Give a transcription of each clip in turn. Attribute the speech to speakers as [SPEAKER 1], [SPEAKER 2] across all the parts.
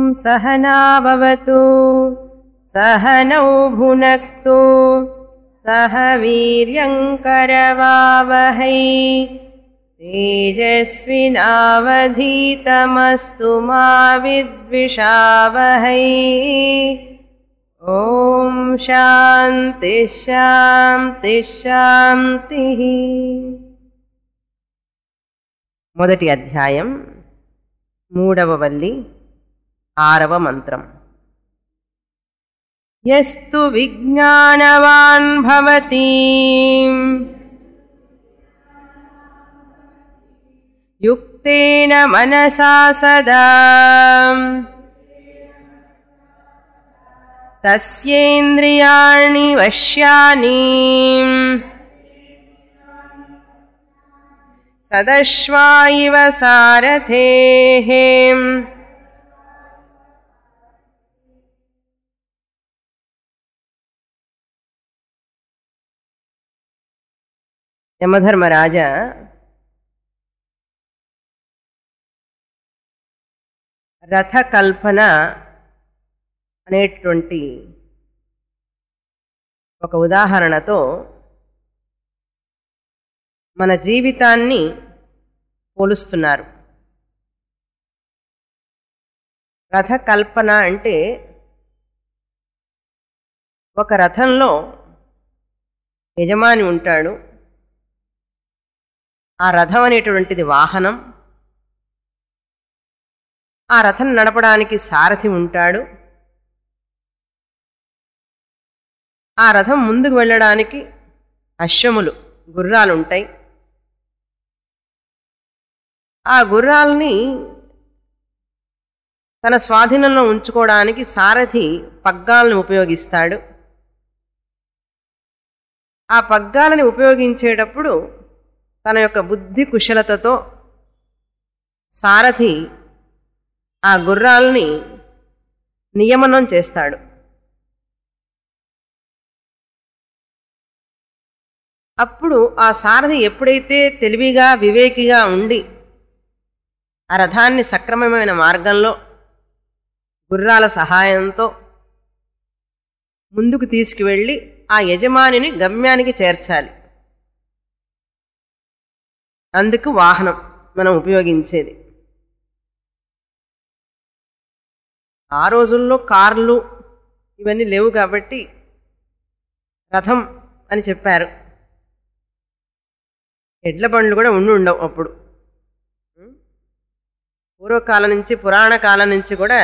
[SPEAKER 1] सहनाववतु सहनौ भुनक्तु सह वीर्यङ्करवावहै तेजस्विनावधीतमस्तु मा विद्विषावहै ॐ शान्तिः शान्तिः శాంతిః మొదటి అధ్యాయం మూడవ వల్లి ఆరవ మంత్రం యస్తు విజ్ఞానవాన్ భవతి యుక్తేన మనసా సదా తస్యేంద్రియాణి వశ్యాని సదశ్వా ఇవ సారథేః యమధర్మరాజ రథకల్పన అనేటువంటి ఒక ఉదాహరణతో మన జీవితాన్ని పోలుస్తున్నారు రథకల్పన అంటే ఒక రథంలో యజమాని ఉంటాడు ఆ రథం అనేటువంటిది వాహనం ఆ రథం నడపడానికి సారథి ఉంటాడు ఆ రథం ముందుకు వెళ్ళడానికి అశ్వములు గుర్రాలు ఉంటాయి ఆ గుర్రాలని తన స్వాధీనంలో ఉంచుకోవడానికి సారథి పగ్గాలను ఉపయోగిస్తాడు ఆ పగ్గాలని ఉపయోగించేటప్పుడు తన యొక్క బుద్ధి కుశలతతో సారథి ఆ గుర్రాలని నియమనం చేస్తాడు అప్పుడు ఆ సారథి ఎప్పుడైతే తెలివిగా వివేకిగా ఉండి ఆ రథాన్ని సక్రమమైన మార్గంలో గుర్రాల సహాయంతో ముందుకు తీసుకువెళ్ళి ఆ యజమానిని గమ్యానికి చేర్చాలి అందుకు వాహనం మనం ఉపయోగించేది ఆ రోజుల్లో కార్లు ఇవన్నీ లేవు కాబట్టి రథం అని చెప్పారు ఎడ్ల బండ్లు కూడా ఉండి ఉండవు అప్పుడు పూర్వకాలం నుంచి పురాణ కాలం నుంచి కూడా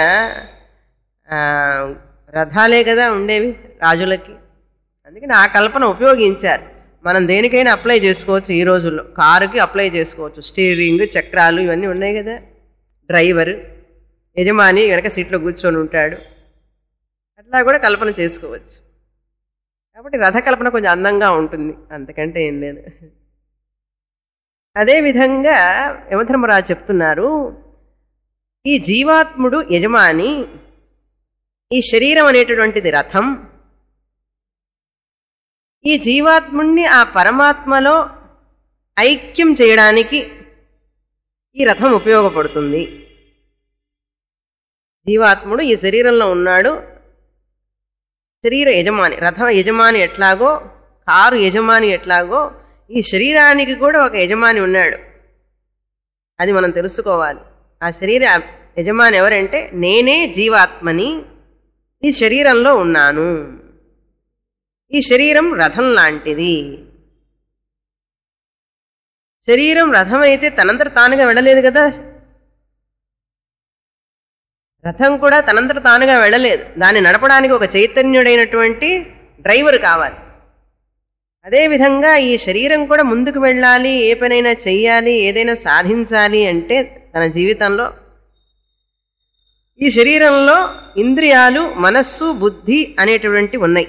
[SPEAKER 1] రథాలే కదా ఉండేవి రాజులకి అందుకని ఆ కల్పన ఉపయోగించారు మనం దేనికైనా అప్లై చేసుకోవచ్చు ఈ రోజుల్లో కారుకి అప్లై చేసుకోవచ్చు స్టీరింగ్ చక్రాలు ఇవన్నీ ఉన్నాయి కదా డ్రైవర్ యజమాని వెనక సీట్లో కూర్చొని ఉంటాడు అట్లా కూడా కల్పన చేసుకోవచ్చు కాబట్టి రథ కల్పన కొంచెం అందంగా ఉంటుంది అంతకంటే ఏం లేదు అదేవిధంగా యమధర్మరాజు చెప్తున్నారు ఈ జీవాత్ముడు యజమాని ఈ శరీరం అనేటటువంటిది రథం ఈ జీవాత్ముణ్ణి ఆ పరమాత్మలో ఐక్యం చేయడానికి ఈ రథం ఉపయోగపడుతుంది జీవాత్ముడు ఈ శరీరంలో ఉన్నాడు శరీర యజమాని రథ యజమాని ఎట్లాగో కారు యజమాని ఎట్లాగో ఈ శరీరానికి కూడా ఒక యజమాని ఉన్నాడు అది మనం తెలుసుకోవాలి ఆ శరీర యజమాని ఎవరంటే నేనే జీవాత్మని ఈ శరీరంలో ఉన్నాను ఈ శరీరం రథం లాంటిది శరీరం రథం అయితే తనంతట తానుగా వెళ్ళలేదు కదా రథం కూడా తనంతట తానుగా వెళ్ళలేదు దాన్ని నడపడానికి ఒక చైతన్యుడైనటువంటి డ్రైవర్ కావాలి అదేవిధంగా ఈ శరీరం కూడా ముందుకు వెళ్ళాలి ఏ పనైనా చెయ్యాలి ఏదైనా సాధించాలి అంటే తన జీవితంలో ఈ శరీరంలో ఇంద్రియాలు మనస్సు బుద్ధి అనేటువంటి ఉన్నాయి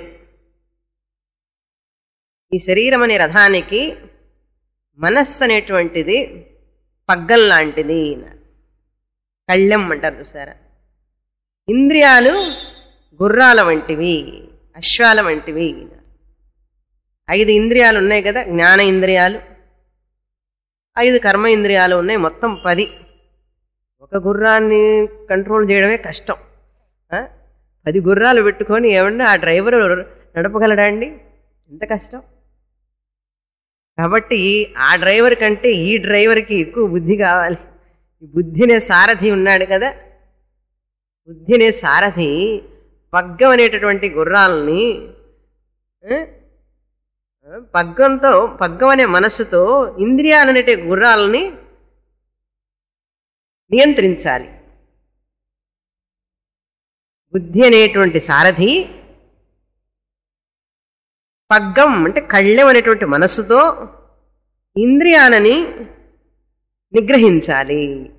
[SPEAKER 1] ఈ శరీరం అనే రథానికి మనస్సు అనేటువంటిది పగ్గం లాంటిది కళ్ళెం అంటారు చూసారా ఇంద్రియాలు గుర్రాల వంటివి అశ్వాల వంటివి ఐదు ఇంద్రియాలు ఉన్నాయి కదా జ్ఞాన ఇంద్రియాలు ఐదు కర్మ ఇంద్రియాలు ఉన్నాయి మొత్తం పది ఒక ఒక గుర్రాన్ని కంట్రోల్ చేయడమే కష్టం ఆ? పది గుర్రాలు పెట్టుకొని ఏమన్నా ఆ డ్రైవర్ నడపగలడా అండి ఎంత కష్టం కాబట్టి ఆ డ్రైవర్ కంటే ఈ డ్రైవర్కి ఎక్కువ బుద్ధి కావాలి ఈ బుద్ధినే సారథి ఉన్నాడు కదా బుద్ధినే సారథి పగ్గం అనేటటువంటి గుర్రాలని ఆ, ఆ, పగ్గంతో పగ్గం అనే మనస్సుతో ఇంద్రియాలనేటి గుర్రాలని నియంత్రించాలి బుద్ధి అనేటువంటి సారథి పగ్గం అంటే కళ్ళెం అనేటువంటి మనస్సుతో ఇంద్రియాలని నిగ్రహించాలి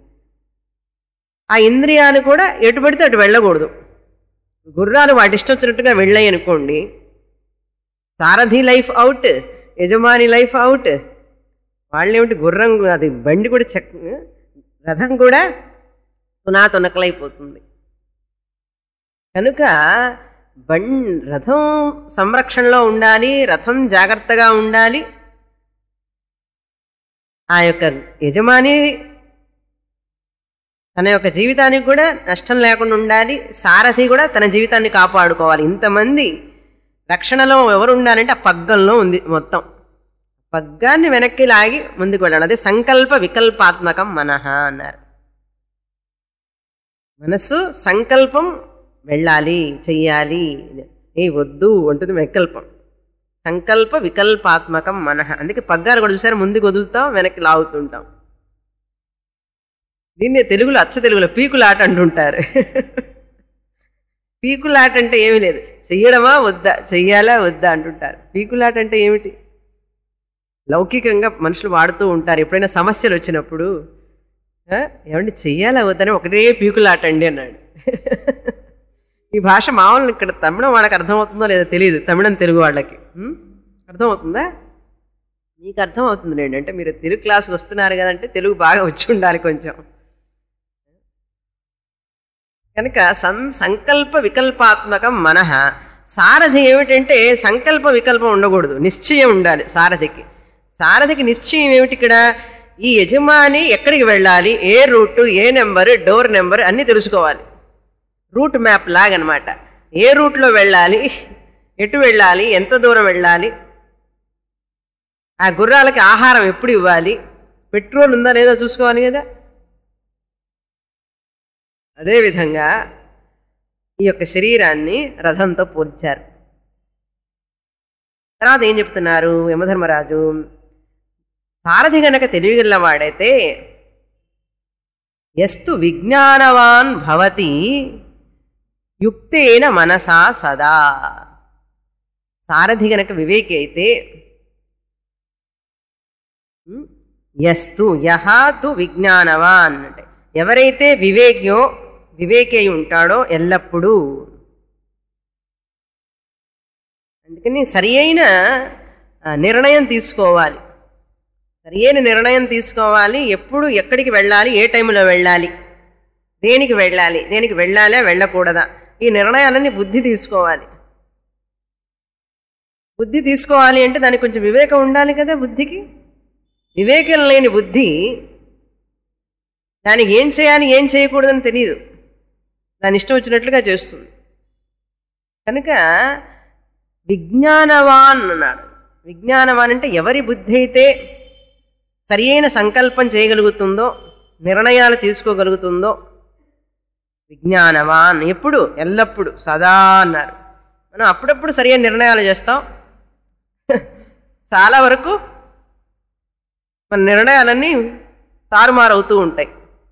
[SPEAKER 1] ఆ ఇంద్రియాలు కూడా ఎటు పడితే అటు వెళ్ళకూడదు గుర్రాలు వాటి ఇష్టం వచ్చినట్టుగా వెళ్ళాయి అనుకోండి సారథి లైఫ్ అవుట్ యజమాని లైఫ్ అవుట్ వాళ్ళేమిటి గుర్రం అది బండి కూడా చెక్ రథం కూడా తునాతునకలైపోతుంది కనుక బం రథం సంరక్షణలో ఉండాలి రథం జాగ్రత్తగా ఉండాలి ఆ యొక్క యజమాని తన యొక్క జీవితానికి కూడా నష్టం లేకుండా ఉండాలి సారథి కూడా తన జీవితాన్ని కాపాడుకోవాలి ఇంతమంది రక్షణలో ఎవరు ఉండాలంటే ఆ పగ్గంలో ఉంది మొత్తం పగ్గాన్ని వెనక్కి లాగి ముందుకు వెళ్ళడం అదే సంకల్ప వికల్పాత్మకం మనహ అన్నారు మనస్సు సంకల్పం వెళ్ళాలి చెయ్యాలి ఏ వద్దు అంటుంది వికల్పం సంకల్ప వికల్పాత్మకం మనహ అందుకే పగ్గాలు కూడా చూసారు ముందుకు వదులుతాం వెనక్కి లాగుతుంటాం దీన్నే తెలుగులో అచ్చ తెలుగులో పీకులాట అంటుంటారు పీకులాట అంటే ఏమీ లేదు చెయ్యడమా వద్దా చెయ్యాలా వద్దా అంటుంటారు పీకులాట అంటే ఏమిటి లౌకికంగా మనుషులు వాడుతూ ఉంటారు ఎప్పుడైనా సమస్యలు వచ్చినప్పుడు ఆ, ఏమండి చెయ్యాలా వద్దని ఒకటే పీకులాట అండి అన్నాడు ఈ భాష మామూలు ఇక్కడ తమిళం వాళ్ళకి అర్థమవుతుందో లేదో తెలియదు తమిళం తెలుగు వాళ్ళకి ఉం? అర్థమవుతుందా మీకు అర్థం అవుతుంది లేండి అంటే మీరు తెలుగు క్లాస్కి వస్తున్నారు కదంటే తెలుగు బాగా వచ్చి ఉండాలి కొంచెం కనుక సం సంకల్ప వికల్పాత్మకం మనహ సారథి ఏమిటంటే సంకల్ప వికల్పం ఉండకూడదు నిశ్చయం ఉండాలి సారథికి సారథికి నిశ్చయం ఏమిటి ఇక్కడ ఈ యజమాని ఎక్కడికి వెళ్ళాలి ఏ రూట్ ఏ నెంబర్ డోర్ నెంబర్ అన్నీ తెలుసుకోవాలి రూట్ మ్యాప్ లాగనమాట ఏ రూట్లో వెళ్ళాలి ఎటు వెళ్ళాలి ఎంత దూరం వెళ్ళాలి ఆ గుర్రాలకి ఆహారం ఎప్పుడు ఇవ్వాలి పెట్రోల్ ఉందా లేదో చూసుకోవాలి కదా అదేవిధంగా ఈ యొక్క శరీరాన్ని రథంతో పోల్చారు తర్వాత ఏం చెప్తున్నారు యమధర్మరాజు సారథి గనక తెలియగలవాడైతే ఎస్తు విజ్ఞానవాన్ భవతి యుక్తేన మనసా సదా సారథి గనక వివేకి అయితే ఉమ్, యస్తు యహ తు విజ్ఞానవాన్ అంటే ఎవరైతే వివేక్యో వివేకి అయి ఉంటాడో ఎల్లప్పుడూ అందుకని సరి అయిన ఆ, నిర్ణయం తీసుకోవాలి సరి అయిన నిర్ణయం తీసుకోవాలి ఎప్పుడు ఎక్కడికి వెళ్ళాలి ఏ టైంలో వెళ్ళాలి దేనికి వెళ్ళాలి దేనికి వెళ్ళాలా వెళ్ళకూడదా ఈ నిర్ణయాలన్నీ బుద్ధి తీసుకోవాలి బుద్ధి తీసుకోవాలి అంటే దానికి కొంచెం వివేకం ఉండాలి కదా బుద్ధికి వివేకం లేని బుద్ధి దానికి ఏం చేయాలి ఏం చేయకూడదని తెలియదు దాని ఇష్టం వచ్చినట్లుగా చేస్తుంది కనుక విజ్ఞానవాన్ అన్నాడు విజ్ఞానవాన్ అంటే ఎవరి బుద్ధి అయితే సరి అయిన సంకల్పం చేయగలుగుతుందో నిర్ణయాలు తీసుకోగలుగుతుందో విజ్ఞానవాన్ ఎప్పుడు ఎల్లప్పుడు సదా అన్నారు మనం అప్పుడప్పుడు సరైన నిర్ణయాలు చేస్తాం చాలా వరకు మన నిర్ణయాలన్నీ తారుమారవుతూ ఉంటాయి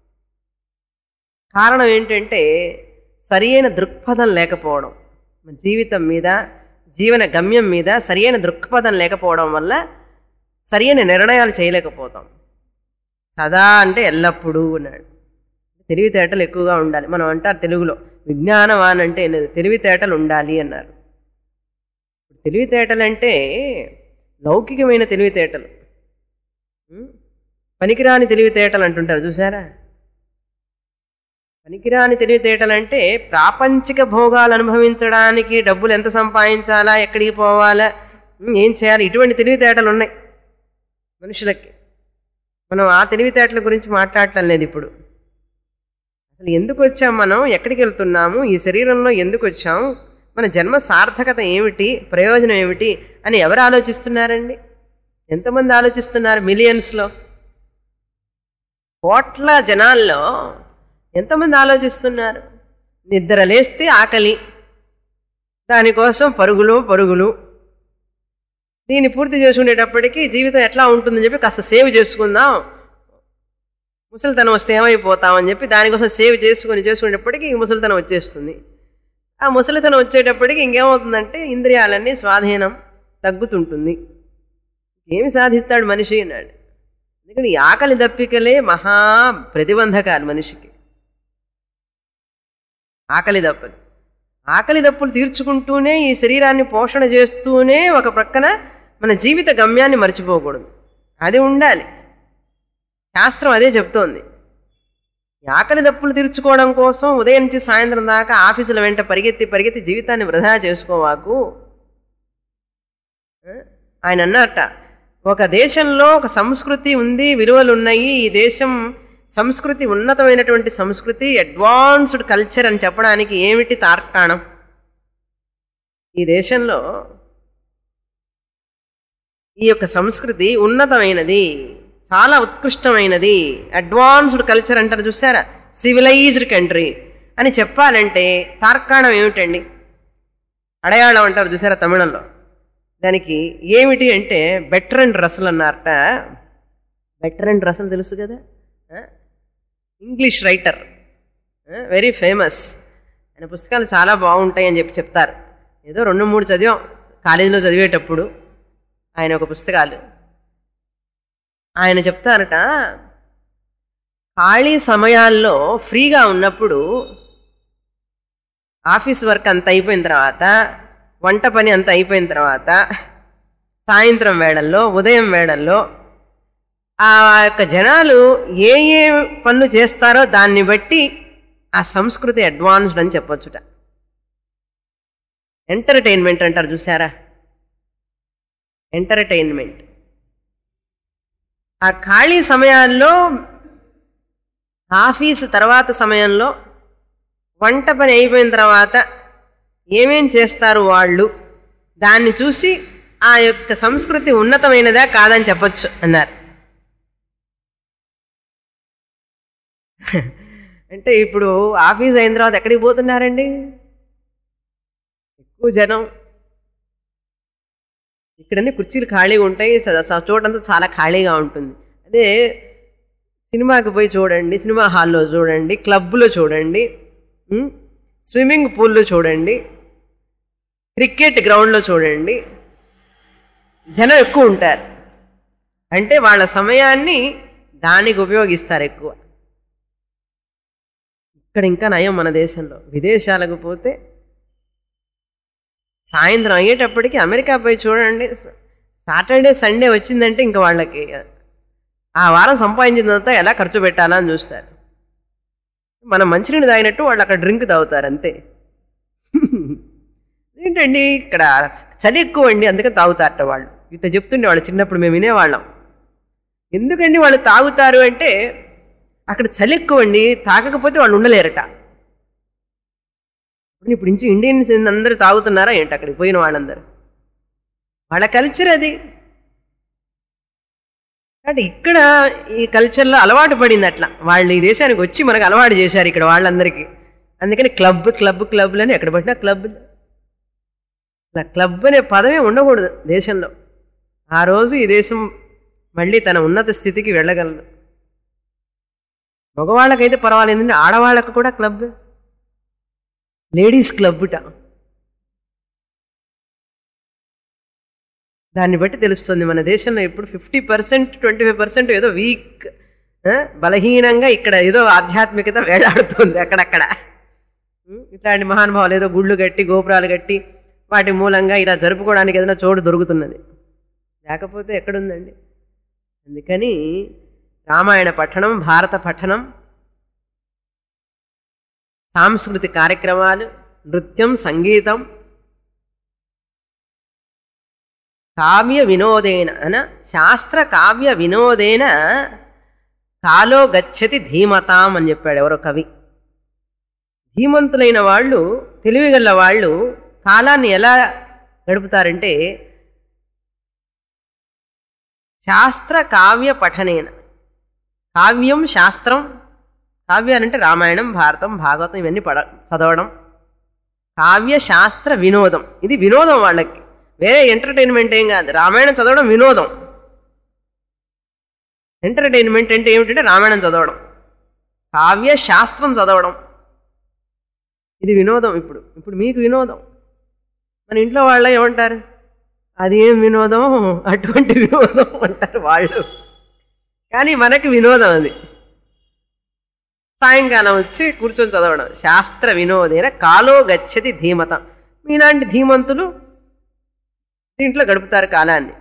[SPEAKER 1] కారణం ఏంటంటే సరియైన దృక్పథం లేకపోవడం మన జీవితం మీద జీవన గమ్యం మీద సరియైన దృక్పథం లేకపోవడం వల్ల సరియైన నిర్ణయాలు చేయలేకపోతాం సదా అంటే ఎల్లప్పుడూ అన్నాడు తెలివితేటలు ఎక్కువగా ఉండాలి మనం అంటారు తెలుగులో విజ్ఞానవాన్ అంటే ఏం లేదు తెలివితేటలు ఉండాలి అన్నారు తెలివితేటలు అంటే లౌకికమైన తెలివితేటలు ఉం? పనికిరాని తెలివితేటలు అంటుంటారు చూసారా పనికిరాని తెలివితేటలు అంటే ప్రాపంచిక భోగాలు అనుభవించడానికి డబ్బులు ఎంత సంపాదించాలా ఎక్కడికి పోవాలా ఉం, ఏం చేయాలి ఇటువంటి తెలివితేటలు ఉన్నాయి మనుషులకి మనం ఆ తెలివితేటల గురించి మాట్లాడటం లేదు ఇప్పుడు అసలు ఎందుకు వచ్చాం మనం ఎక్కడికి వెళ్తున్నాము ఈ శరీరంలో ఎందుకు వచ్చాం మన జన్మ సార్థకత ఏమిటి ప్రయోజనం ఏమిటి అని ఎవరు ఆలోచిస్తున్నారండి ఎంతమంది ఆలోచిస్తున్నారు మిలియన్స్లో కోట్ల జనాల్లో ఎంతమంది ఆలోచిస్తున్నారు నిద్ర లేస్తే ఆకలి దానికోసం పరుగులు పరుగులు దీన్ని పూర్తి చేసుకునేటప్పటికీ జీవితం ఎట్లా ఉంటుందని చెప్పి కాస్త సేవ్ చేసుకుందాం ముసలితనం వస్తే ఏమైపోతామని చెప్పి దానికోసం సేవ్ చేసుకుని చేసుకునేటప్పటికి ఈ ముసలితనం వచ్చేస్తుంది ఆ ముసలితనం వచ్చేటప్పటికి ఇంకేమవుతుందంటే ఇంద్రియాలన్నీ స్వాధీనం తగ్గుతుంటుంది ఏమి సాధిస్తాడు మనిషి అన్నాడు ఎందుకంటే ఈ ఆకలి దప్పికలే మహా ప్రతిబంధకాలు మనిషికి ఆకలి దప్పులు ఆకలి దప్పులు తీర్చుకుంటూనే ఈ శరీరాన్ని పోషణ చేస్తూనే ఒక ప్రక్కన మన జీవిత గమ్యాన్ని మర్చిపోకూడదు అది ఉండాలి శాస్త్రం అదే చెప్తోంది ఈ ఆకలి దప్పులు తీర్చుకోవడం కోసం ఉదయం నుంచి సాయంత్రం దాకా ఆఫీసుల వెంట పరిగెత్తి పరిగెత్తి జీవితాన్ని వృధా చేసుకోవాకు ఆ? ఆయన అన్నట్ట ఒక దేశంలో ఒక సంస్కృతి ఉంది విలువలు ఉన్నాయి ఈ దేశం సంస్కృతి ఉన్నతమైనటువంటి సంస్కృతి అడ్వాన్స్డ్ కల్చర్ అని చెప్పడానికి ఏమిటి తార్కాణం ఈ దేశంలో ఈ యొక్క సంస్కృతి ఉన్నతమైనది చాలా ఉత్కృష్టమైనది అడ్వాన్స్డ్ కల్చర్ అంటారు చూసారా సివిలైజ్డ్ కంట్రీ అని చెప్పాలంటే తార్కాణం ఏమిటండి అడయాళం అంటారు చూసారా తమిళంలో దానికి ఏమిటి అంటే బెటర్ అండ్ రసల్ అన్నారట బెటర్ అండ్ రసల్ తెలుసు కదా ఆ? ఇంగ్లీష్ రైటర్ వెరీ ఫేమస్ ఆయన పుస్తకాలు చాలా బాగుంటాయి అని చెప్పి చెప్తారు ఏదో రెండు మూడు చదివాం కాలేజీలో చదివేటప్పుడు ఆయన ఒక పుస్తకాలు ఆయన చెప్తారట ఖాళీ సమయాల్లో ఫ్రీగా ఉన్నప్పుడు ఆఫీస్ వర్క్ అంత అయిపోయిన తర్వాత వంట పని అంత అయిపోయిన తర్వాత సాయంత్రం వేళల్లో ఉదయం వేళల్లో ఆ యొక్క జనాలు ఏ ఏ పనులు చేస్తారో దాన్ని బట్టి ఆ సంస్కృతి అడ్వాన్స్డ్ అని చెప్పొచ్చుట ఎంటర్టైన్మెంట్ అంటారు చూసారా ఎంటర్టైన్మెంట్ ఆ ఖాళీ సమయాల్లో ఆఫీసు తర్వాత సమయంలో వంట పని అయిపోయిన తర్వాత ఏమేం చేస్తారు వాళ్ళు దాన్ని చూసి ఆ యొక్క సంస్కృతి ఉన్నతమైనదా కాదని చెప్పొచ్చు అన్నారు అంటే ఇప్పుడు ఆఫీస్ అయిన తర్వాత ఎక్కడికి పోతున్నారండి ఎక్కువ జనం ఇక్కడన్నీ కుర్చీలు ఖాళీగా ఉంటాయి చ- చ- చోటంతా చాలా ఖాళీగా ఉంటుంది అదే సినిమాకి పోయి చూడండి సినిమా హాల్లో చూడండి క్లబ్లో చూడండి ఉమ్, స్విమ్మింగ్ పూల్లో చూడండి క్రికెట్ గ్రౌండ్లో చూడండి జనం ఎక్కువ ఉంటారు అంటే వాళ్ళ సమయాన్ని దానికి ఉపయోగిస్తారు ఎక్కువ ఇక్కడ ఇంకా నయం మన దేశంలో విదేశాలకు పోతే సాయంత్రం అయ్యేటప్పటికి అమెరికా పోయి చూడండి సాటర్డే సండే వచ్చిందంటే ఇంకా వాళ్ళకి ఆ వారం సంపాదించినంతా ఎలా ఖర్చు పెట్టాలా అని చూస్తారు మనం మంచినీళ్ళు తాగినట్టు వాళ్ళు అక్కడ డ్రింక్ తాగుతారు అంతే ఏంటండి ఇక్కడ చలి ఎక్కువ అండి అందుకే తాగుతారట వాళ్ళు ఇట్లా చెప్తుండే వాళ్ళు చిన్నప్పుడు మేము వినేవాళ్ళం ఎందుకండి వాళ్ళు తాగుతారు అంటే అక్కడ చలి ఎక్కువ అండి తాగకపోతే వాళ్ళు ఉండలేరట ఇప్పుడు నుంచి ఇండియన్స్ అందరూ తాగుతున్నారా ఏంటి అక్కడికి పోయిన వాళ్ళందరూ వాళ్ళ కల్చర్ అది కాబట్టి ఇక్కడ ఈ కల్చర్లో అలవాటు పడింది అట్లా వాళ్ళు ఈ దేశానికి వచ్చి మనకు అలవాటు చేశారు ఇక్కడ వాళ్ళందరికీ అందుకని క్లబ్ క్లబ్ క్లబ్లని ఎక్కడ పట్టినా క్లబ్ అసలు క్లబ్ అనే పదమే ఉండకూడదు దేశంలో ఆ రోజు ఈ దేశం మళ్ళీ తన ఉన్నత స్థితికి వెళ్ళగలదు మగవాళ్ళకైతే పర్వాలేదు ఆడవాళ్ళకు కూడా క్లబ్ లేడీస్ క్లబ్ట దాన్ని బట్టి తెలుస్తుంది మన దేశంలో ఇప్పుడు fifty percent twenty five percent ఏదో వీక్ బలహీనంగా ఇక్కడ ఏదో ఆధ్యాత్మికత వేలాడుతుంది అక్కడక్కడ ఉం? ఇట్లాంటి మహానుభావులు ఏదో గుళ్ళు కట్టి గోపురాలు కట్టి వాటి మూలంగా ఇలా జరుపుకోవడానికి ఏదైనా చోటు దొరుకుతున్నది లేకపోతే ఎక్కడుందండి అందుకని రామాయణ పఠనం భారత పఠనం సాంస్కృతిక కార్యక్రమాలు నృత్యం సంగీతం కావ్య వినోదేన అన శాస్త్ర కావ్య వినోదేన కాలో గచ్చతి ధీమతాం అని చెప్పాడు ఎవరో కవి ధీమంతులైన వాళ్ళు తెలివిగల వాళ్ళు కాలాన్ని ఎలా గడుపుతారంటే శాస్త్ర కావ్య పఠనేన కావ్యం శాస్త్రం కావ్యాలంటే రామాయణం భారతం భాగవతం ఇవన్నీ పడ చదవడం కావ్య శాస్త్ర వినోదం ఇది వినోదం వాళ్ళకి వేరే ఎంటర్టైన్మెంట్ ఏం కాదు రామాయణం చదవడం వినోదం ఎంటర్టైన్మెంట్ అంటే ఏమిటంటే రామాయణం చదవడం కావ్య శాస్త్రం చదవడం ఇది వినోదం ఇప్పుడు ఇప్పుడు మీకు వినోదం మన ఇంట్లో వాళ్ళ ఏమంటారు అది ఏం వినోదం అటువంటి వినోదం అంటారు వాళ్ళు కానీ మనకి వినోదం అది సాయంకాలం వచ్చి కూర్చొని చదవడం శాస్త్ర వినోదేన కాలో గచ్చతి ధీమత మీలాంటి ధీమంతులు దీంట్లో గడుపుతారు కాలాన్ని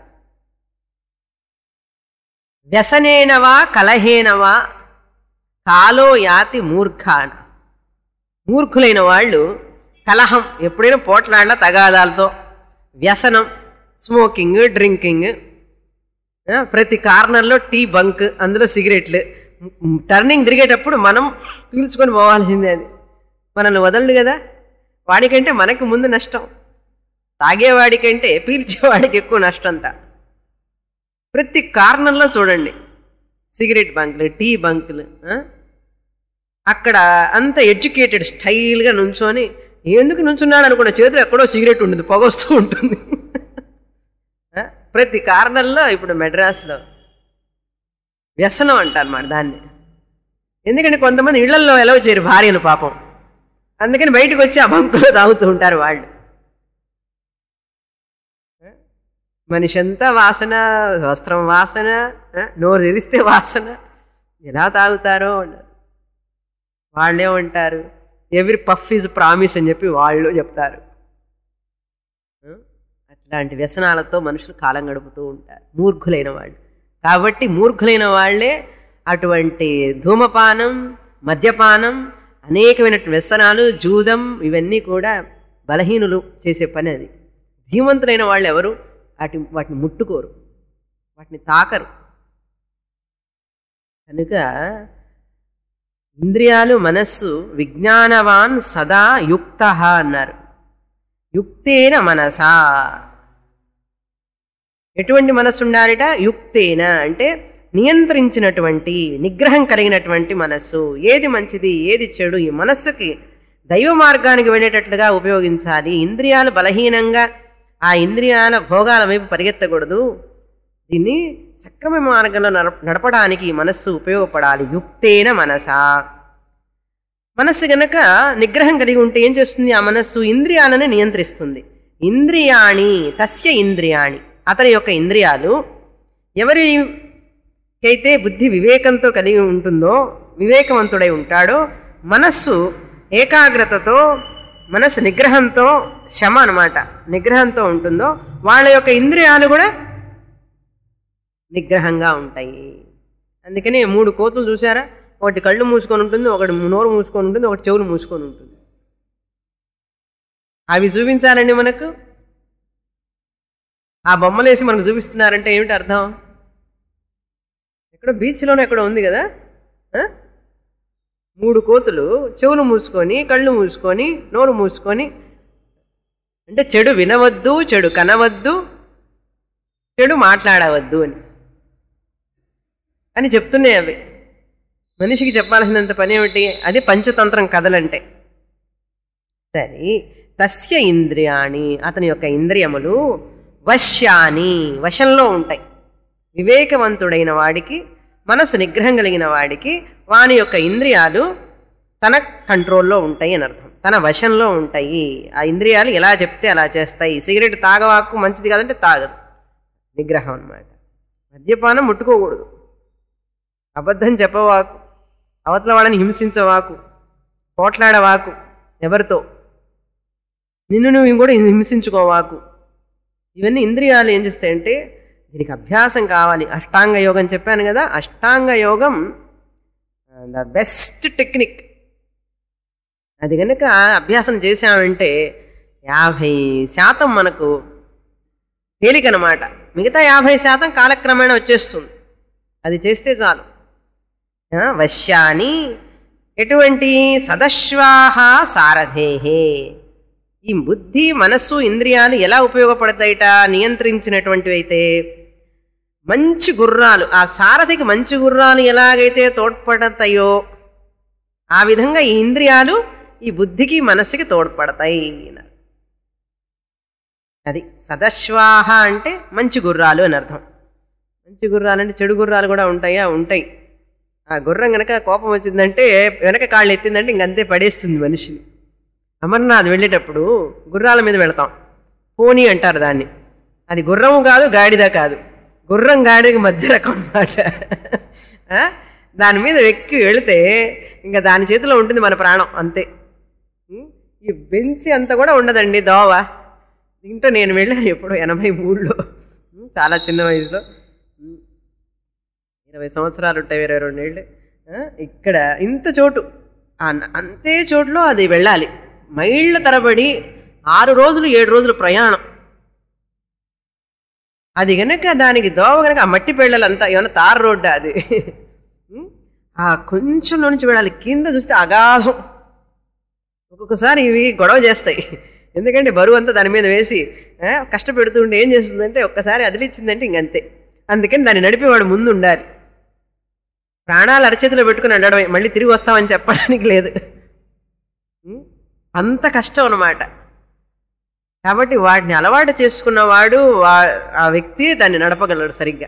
[SPEAKER 1] వ్యసనేనవా కలహేనవా కాలో యాతి మూర్ఖాన్ మూర్ఖులైన వాళ్ళు కలహం ఎప్పుడైనా పోట్లాడలా తగాదాలతో వ్యసనం స్మోకింగ్ డ్రింకింగ్ ఆ, ప్రతి కార్నర్లో టీ బంక్ అందులో సిగరెట్లు మ్, టర్నింగ్ తిరిగేటప్పుడు మనం పీల్చుకొని పోవాల్సిందే అది మనల్ని వదలడు కదా వాడికంటే మనకి ముందు నష్టం తాగేవాడికంటే పీల్చేవాడికి ఎక్కువ నష్టంత ప్రతి కార్నర్లో చూడండి సిగరెట్ బంకులు టీ బంకులు ఆ? అక్కడ అంత ఎడ్యుకేటెడ్ స్టైల్గా నుంచొని ఎందుకు నుంచున్నాడు అనుకున్న చేతిలో ఎక్కడో సిగరెట్ ఉంటుంది పొగొస్తూ ఉంటుంది ఆ? ప్రతి కార్నర్లో ఇప్పుడు మెడ్రాస్లో వ్యసనం అంటారు అన్నమాట దాన్ని ఎందుకంటే కొంతమంది ఇళ్లల్లో ఎలా వచ్చారు భార్యలు పాపం అందుకని బయటకు వచ్చి ఆ బంకులో తాగుతూ ఉంటారు వాళ్ళు మనిషి అంతా వాసన వస్త్రం వాసన ఆ, నోరు తెరిస్తే వాసన ఎలా తాగుతారో అన్నారు వాళ్ళేమంటారు ఎవ్రీ పఫ్ ఈజ్ ప్రామిస్ అని చెప్పి వాళ్ళు చెప్తారు ఆ? అట్లాంటి వ్యసనాలతో మనుషులు కాలం గడుపుతూ ఉంటారు మూర్ఖులైన వాళ్ళు కాబట్టి మూర్ఖులైన వాళ్ళే అటువంటి ధూమపానం మద్యపానం అనేకమైన వ్యసనాలు జూదం ఇవన్నీ కూడా బలహీనులు చేసే పని అది ధీమంతులైన వాళ్ళు ఎవరు వాటి వాటిని ముట్టుకోరు వాటిని తాకరు కనుక ఇంద్రియాలు మనస్సు విజ్ఞానవాన్ సదా యుక్త అన్నారు యుక్తేన మనసా ఎటువంటి మనస్సు ఉండాలిట యుక్తేన అంటే నియంత్రించినటువంటి నిగ్రహం కలిగినటువంటి మనస్సు ఏది మంచిది ఏది చెడు ఈ మనస్సుకి దైవ మార్గానికి వెళ్ళేటట్లుగా ఉపయోగించాలి ఇంద్రియాలు బలహీనంగా ఆ ఇంద్రియాల భోగాల వైపు పరిగెత్తకూడదు దీన్ని సక్రమ మార్గంలో నడప- నడపడానికి ఈ మనస్సు ఉపయోగపడాలి యుక్తేన మనసా మనస్సు గనక నిగ్రహం కలిగి ఉంటే ఏం చేస్తుంది ఆ మనస్సు ఇంద్రియాలను నియంత్రిస్తుంది ఇంద్రియాణి తస్య ఇంద్రియాణి అతని యొక్క ఇంద్రియాలు ఎవరికైతే బుద్ధి వివేకంతో కలిగి ఉంటుందో వివేకవంతుడై ఉంటాడో మనస్సు ఏకాగ్రతతో మనస్సు నిగ్రహంతో శమ అన్నమాట నిగ్రహంతో ఉంటుందో వాళ్ళ యొక్క ఇంద్రియాలు కూడా నిగ్రహంగా ఉంటాయి అందుకనే మూడు కోతులు చూసారా ఒకటి కళ్ళు మూసుకొని ఉంటుంది ఒకటి నోరు మూసుకొని ఉంటుంది ఒకటి చెవులు మూసుకొని ఉంటుంది అవి చూపించాలండి మనకు ఆ బొమ్మలేసి మనకు చూపిస్తున్నారంటే ఏమిటి అర్థం ఎక్కడో బీచ్లోనే ఎక్కడో ఉంది కదా ఆ? మూడు కోతులు చెవులు మూసుకొని కళ్ళు మూసుకొని నోరు మూసుకొని అంటే చెడు వినవద్దు చెడు కనవద్దు చెడు మాట్లాడవద్దు అని అని చెప్తున్నాయి అవి మనిషికి చెప్పాల్సినంత పని ఏమిటి అది పంచతంత్రం కథలంటే సరే తస్య ఇంద్రియాణి అతని యొక్క ఇంద్రియములు వశ్యాని వశంలో ఉంటాయి వివేకవంతుడైన వాడికి మనసు నిగ్రహం కలిగిన వాడికి వాని యొక్క ఇంద్రియాలు తన కంట్రోల్లో ఉంటాయి అని అర్థం తన వశంలో ఉంటాయి ఆ ఇంద్రియాలు ఎలా చెప్తే అలా చేస్తాయి సిగరెట్ తాగవాకు మంచిది కాదంటే తాగదు నిగ్రహం అన్నమాట మద్యపానం ముట్టుకోకూడదు అబద్ధం చెప్పవాకు అవతల వాళ్ళని హింసించవాకు పోట్లాడవాకు ఎవరితో నిన్ను నువ్వు కూడా హింసించుకోవాకు ఇవన్నీ ఇంద్రియాలు ఏం చేస్తాయంటే దీనికి అభ్యాసం కావాలి అష్టాంగ యోగం చెప్పాను కదా అష్టాంగ యోగం ద బెస్ట్ టెక్నిక్ అది కనుక అభ్యాసం చేశామంటే యాభై శాతం మనకు తేలికనమాట మిగతా యాభై శాతం కాలక్రమేణా వచ్చేస్తుంది అది చేస్తే చాలు ఆ, వశ్యాని ఎటువంటి సదశ్వాహ సారథేహే ఈ బుద్ధి మనస్సు ఇంద్రియాలు ఎలా ఉపయోగపడతాయిట నియంత్రించినటువంటివి అయితే మంచి గుర్రాలు ఆ సారథికి మంచి గుర్రాలు ఎలాగైతే తోడ్పడతాయో ఆ విధంగా ఈ ఇంద్రియాలు ఈ బుద్ధికి మనస్సుకి తోడ్పడతాయి అన్నారు. అది సదశ్వాహ అంటే మంచి గుర్రాలు అని అర్థం మంచి గుర్రాలు అంటే చెడు గుర్రాలు కూడా ఉంటాయా ఉంటాయి ఆ గుర్రం గనక కోపం వచ్చిందంటే వెనక కాళ్ళు ఎత్తిందంటే ఇంకంతే పడేస్తుంది మనిషిని అమర్నాథ్ వెళ్ళేటప్పుడు గుర్రాల మీద వెళతాం పోనీ అంటారు దాన్ని అది గుర్రం కాదు గాడిద కాదు గుర్రం గాడిదకి మధ్య రకం అన్నమాట ఆ? దాని మీద ఎక్కి వెళితే ఇంకా దాని చేతిలో ఉంటుంది మన ప్రాణం అంతే ఉం? ఈ బెంచి అంత కూడా ఉండదండి దోవ దీంట్లో నేను వెళ్ళాను ఎప్పుడో ఎనభై మూడులో ఉం, చాలా చిన్న వయసులో ఉం. ఇరవై సంవత్సరాలు ఉంటాయి ఇరవై రెండేళ్ళు ఆ, ఇక్కడ ఇంత చోటు ఆ న- అంతే చోటులో అది వెళ్ళాలి మైళ్ళ తరబడి ఆరు రోజులు ఏడు రోజులు ప్రయాణం అది గనక దానికి దోవ గనక ఆ మట్టి పెళ్ళలంతా ఏమన్నా తార్ రోడ్డా అది ఉం? ఆ కొంచెంలో నుంచి వెళ్ళాలి కింద చూస్తే అగాధం ఒక్కొక్కసారి ఇవి గొడవ చేస్తాయి ఎందుకంటే బరువు అంతా దాని మీద వేసి ఆ, కష్టపెడుతూ ఉంటే ఏం చేస్తుందంటే ఒక్కసారి అదిలిచ్చిందంటే ఇంకంతే అందుకని దాన్ని నడిపేవాడు ముందు ఉండాలి ప్రాణాలు అరచేతిలో పెట్టుకుని నడవడమే మళ్ళీ తిరిగి వస్తామని చెప్పడానికి లేదు ఉం? అంత కష్టం అన్నమాట కాబట్టి వాటిని అలవాటు చేసుకున్నవాడు వా- ఆ వ్యక్తి దాన్ని నడపగలడు సరిగ్గా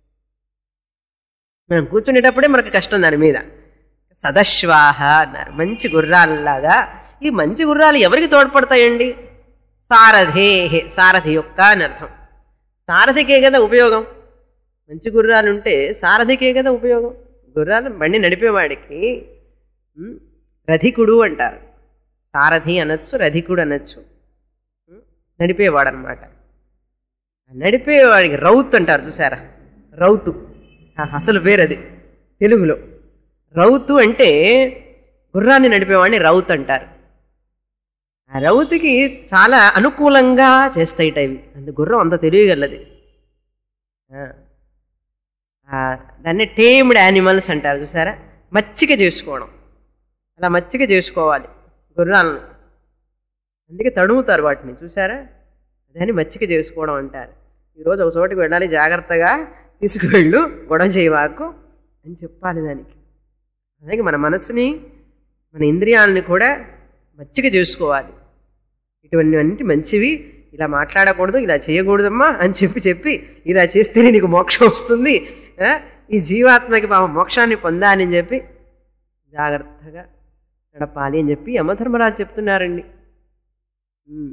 [SPEAKER 1] మనం కూర్చునేటప్పుడే మనకు కష్టం దాని మీద సదశ్వాహ అన్నారు మంచి గుర్రాలలాగా ఈ మంచి గుర్రాలు ఎవరికి తోడ్పడతాయండి సారథే సారథి యొక్క అని అర్థం సారథికే కదా ఉపయోగం మంచి గుర్రాలు ఉంటే సారథికే కదా ఉపయోగం గుర్రాలు బండి నడిపేవాడికి ఉమ్, రధికుడు అంటారు సారథి అనొచ్చు రధికుడు అనొచ్చు ఉమ్, నడిపేవాడు అనమాట నడిపేవాడికి రౌత్ అంటారు చూసారా రౌతు ఆ, అసలు పేరు అది తెలుగులో రౌతు అంటే గుర్రాన్ని నడిపేవాడిని రౌత్ అంటారు ఆ రౌతుకి చాలా అనుకూలంగా చేస్తాయిట ఇవి అంత గుర్రం అంత తెలియగలది ఆ. ఆ, దాన్ని టేమ్డ్ యానిమల్స్ అంటారు చూసారా మచ్చిక చేసుకోవడం అలా మచ్చిక చేసుకోవాలి గుర్రాలను అందుకే తడుముతారు వాటిని చూసారా దాన్ని మచ్చిక చేసుకోవడం అంటారు ఈరోజు ఒక చోటికి వెళ్ళాలి జాగ్రత్తగా తీసుకువెళ్ళు గొడవ చేయవాకు అని చెప్పాలి దానికి అలాగే మన మనసుని మన ఇంద్రియాలని కూడా మచ్చిక చేసుకోవాలి ఇటువంటివన్నీ మంచివి ఇలా మాట్లాడకూడదు ఇలా చేయకూడదమ్మా అని చెప్పి చెప్పి ఇలా చేస్తేనే నీకు మోక్షం వస్తుంది ఆ, ఈ జీవాత్మకి పాప మోక్షాన్ని పొందాలి అని చెప్పి జాగ్రత్తగా నడపాలి అని చెప్పి యమధర్మరాజు చెప్తున్నారండి ఉమ్.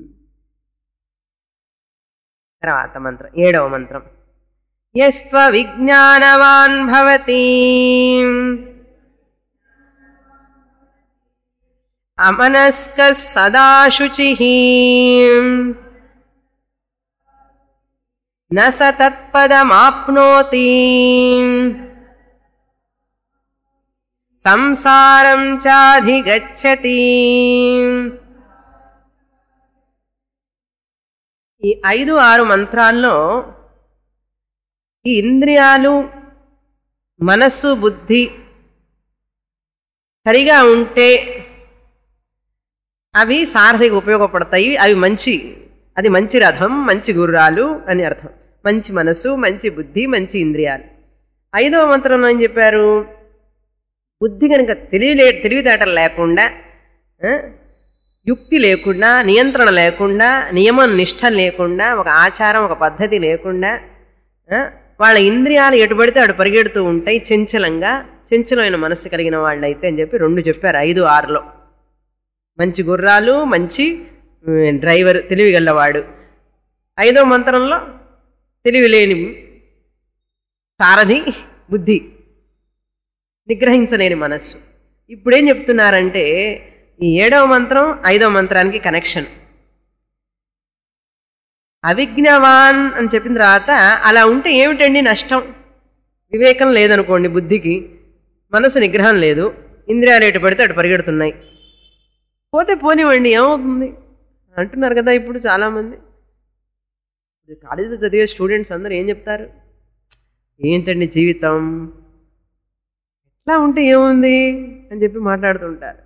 [SPEAKER 1] తర్వాత మంత్రం ఏడవ మంత్రం యస్త్వ విజ్ఞానవాన్ భవతి అమనస్క సదా శుచి న స తత్పదమాప్నోతి సంసారం చాధిగచ్చతి ఈ ఐదు ఆరు మంత్రాల్లో ఈ ఇంద్రియాలు మనస్సు బుద్ధి సరిగా ఉంటే అవి సారథికి ఉపయోగపడతాయి అవి మంచి అది మంచి రథం మంచి గుర్రాలు అని అర్థం మంచి మనసు మంచి బుద్ధి మంచి ఇంద్రియాలు ఐదవ మంత్రంలో ఏం చెప్పారు బుద్ధి కనుక తెలివిలే తెలివితేటలు లేకుండా ఆ, యుక్తి లేకుండా నియంత్రణ లేకుండా నియమం నిష్ఠ లేకుండా ఒక ఆచారం ఒక పద్ధతి లేకుండా ఆ, వాళ్ళ ఇంద్రియాలు ఎటు పడితే అటు పరిగెడుతూ ఉంటాయి చంచలంగా చంచలమైన మనస్సు కలిగిన వాళ్ళైతే అని చెప్పి రెండు చెప్పారు ఐదు ఆరులో మంచి గుర్రాలు మంచి ఉమ్, డ్రైవర్ తెలివి గల్లవాడు ఐదో మంత్రంలో తెలివి లేని సారథి బుద్ధి నిగ్రహించలేని మనస్సు ఇప్పుడేం చెప్తున్నారంటే ఈ ఏడవ మంత్రం ఐదవ మంత్రానికి కనెక్షన్ అవిజ్ఞవాన్ అని చెప్పిన తర్వాత అలా ఉంటే ఏమిటండి నష్టం వివేకం లేదనుకోండి బుద్ధికి మనసు నిగ్రహం లేదు ఇంద్రియాలు ఎటు పడితే అటు పరిగెడుతున్నాయి పోతే పోనివ్వండి ఏమవుతుంది అంటున్నారు కదా ఇప్పుడు చాలామంది ఇప్పుడు కాలేజీలో చదివే స్టూడెంట్స్ అందరూ ఏం చెప్తారు ఏంటండి జీవితం ఎట్లా ఉంటే ఏముంది అని చెప్పి మాట్లాడుతుంటారు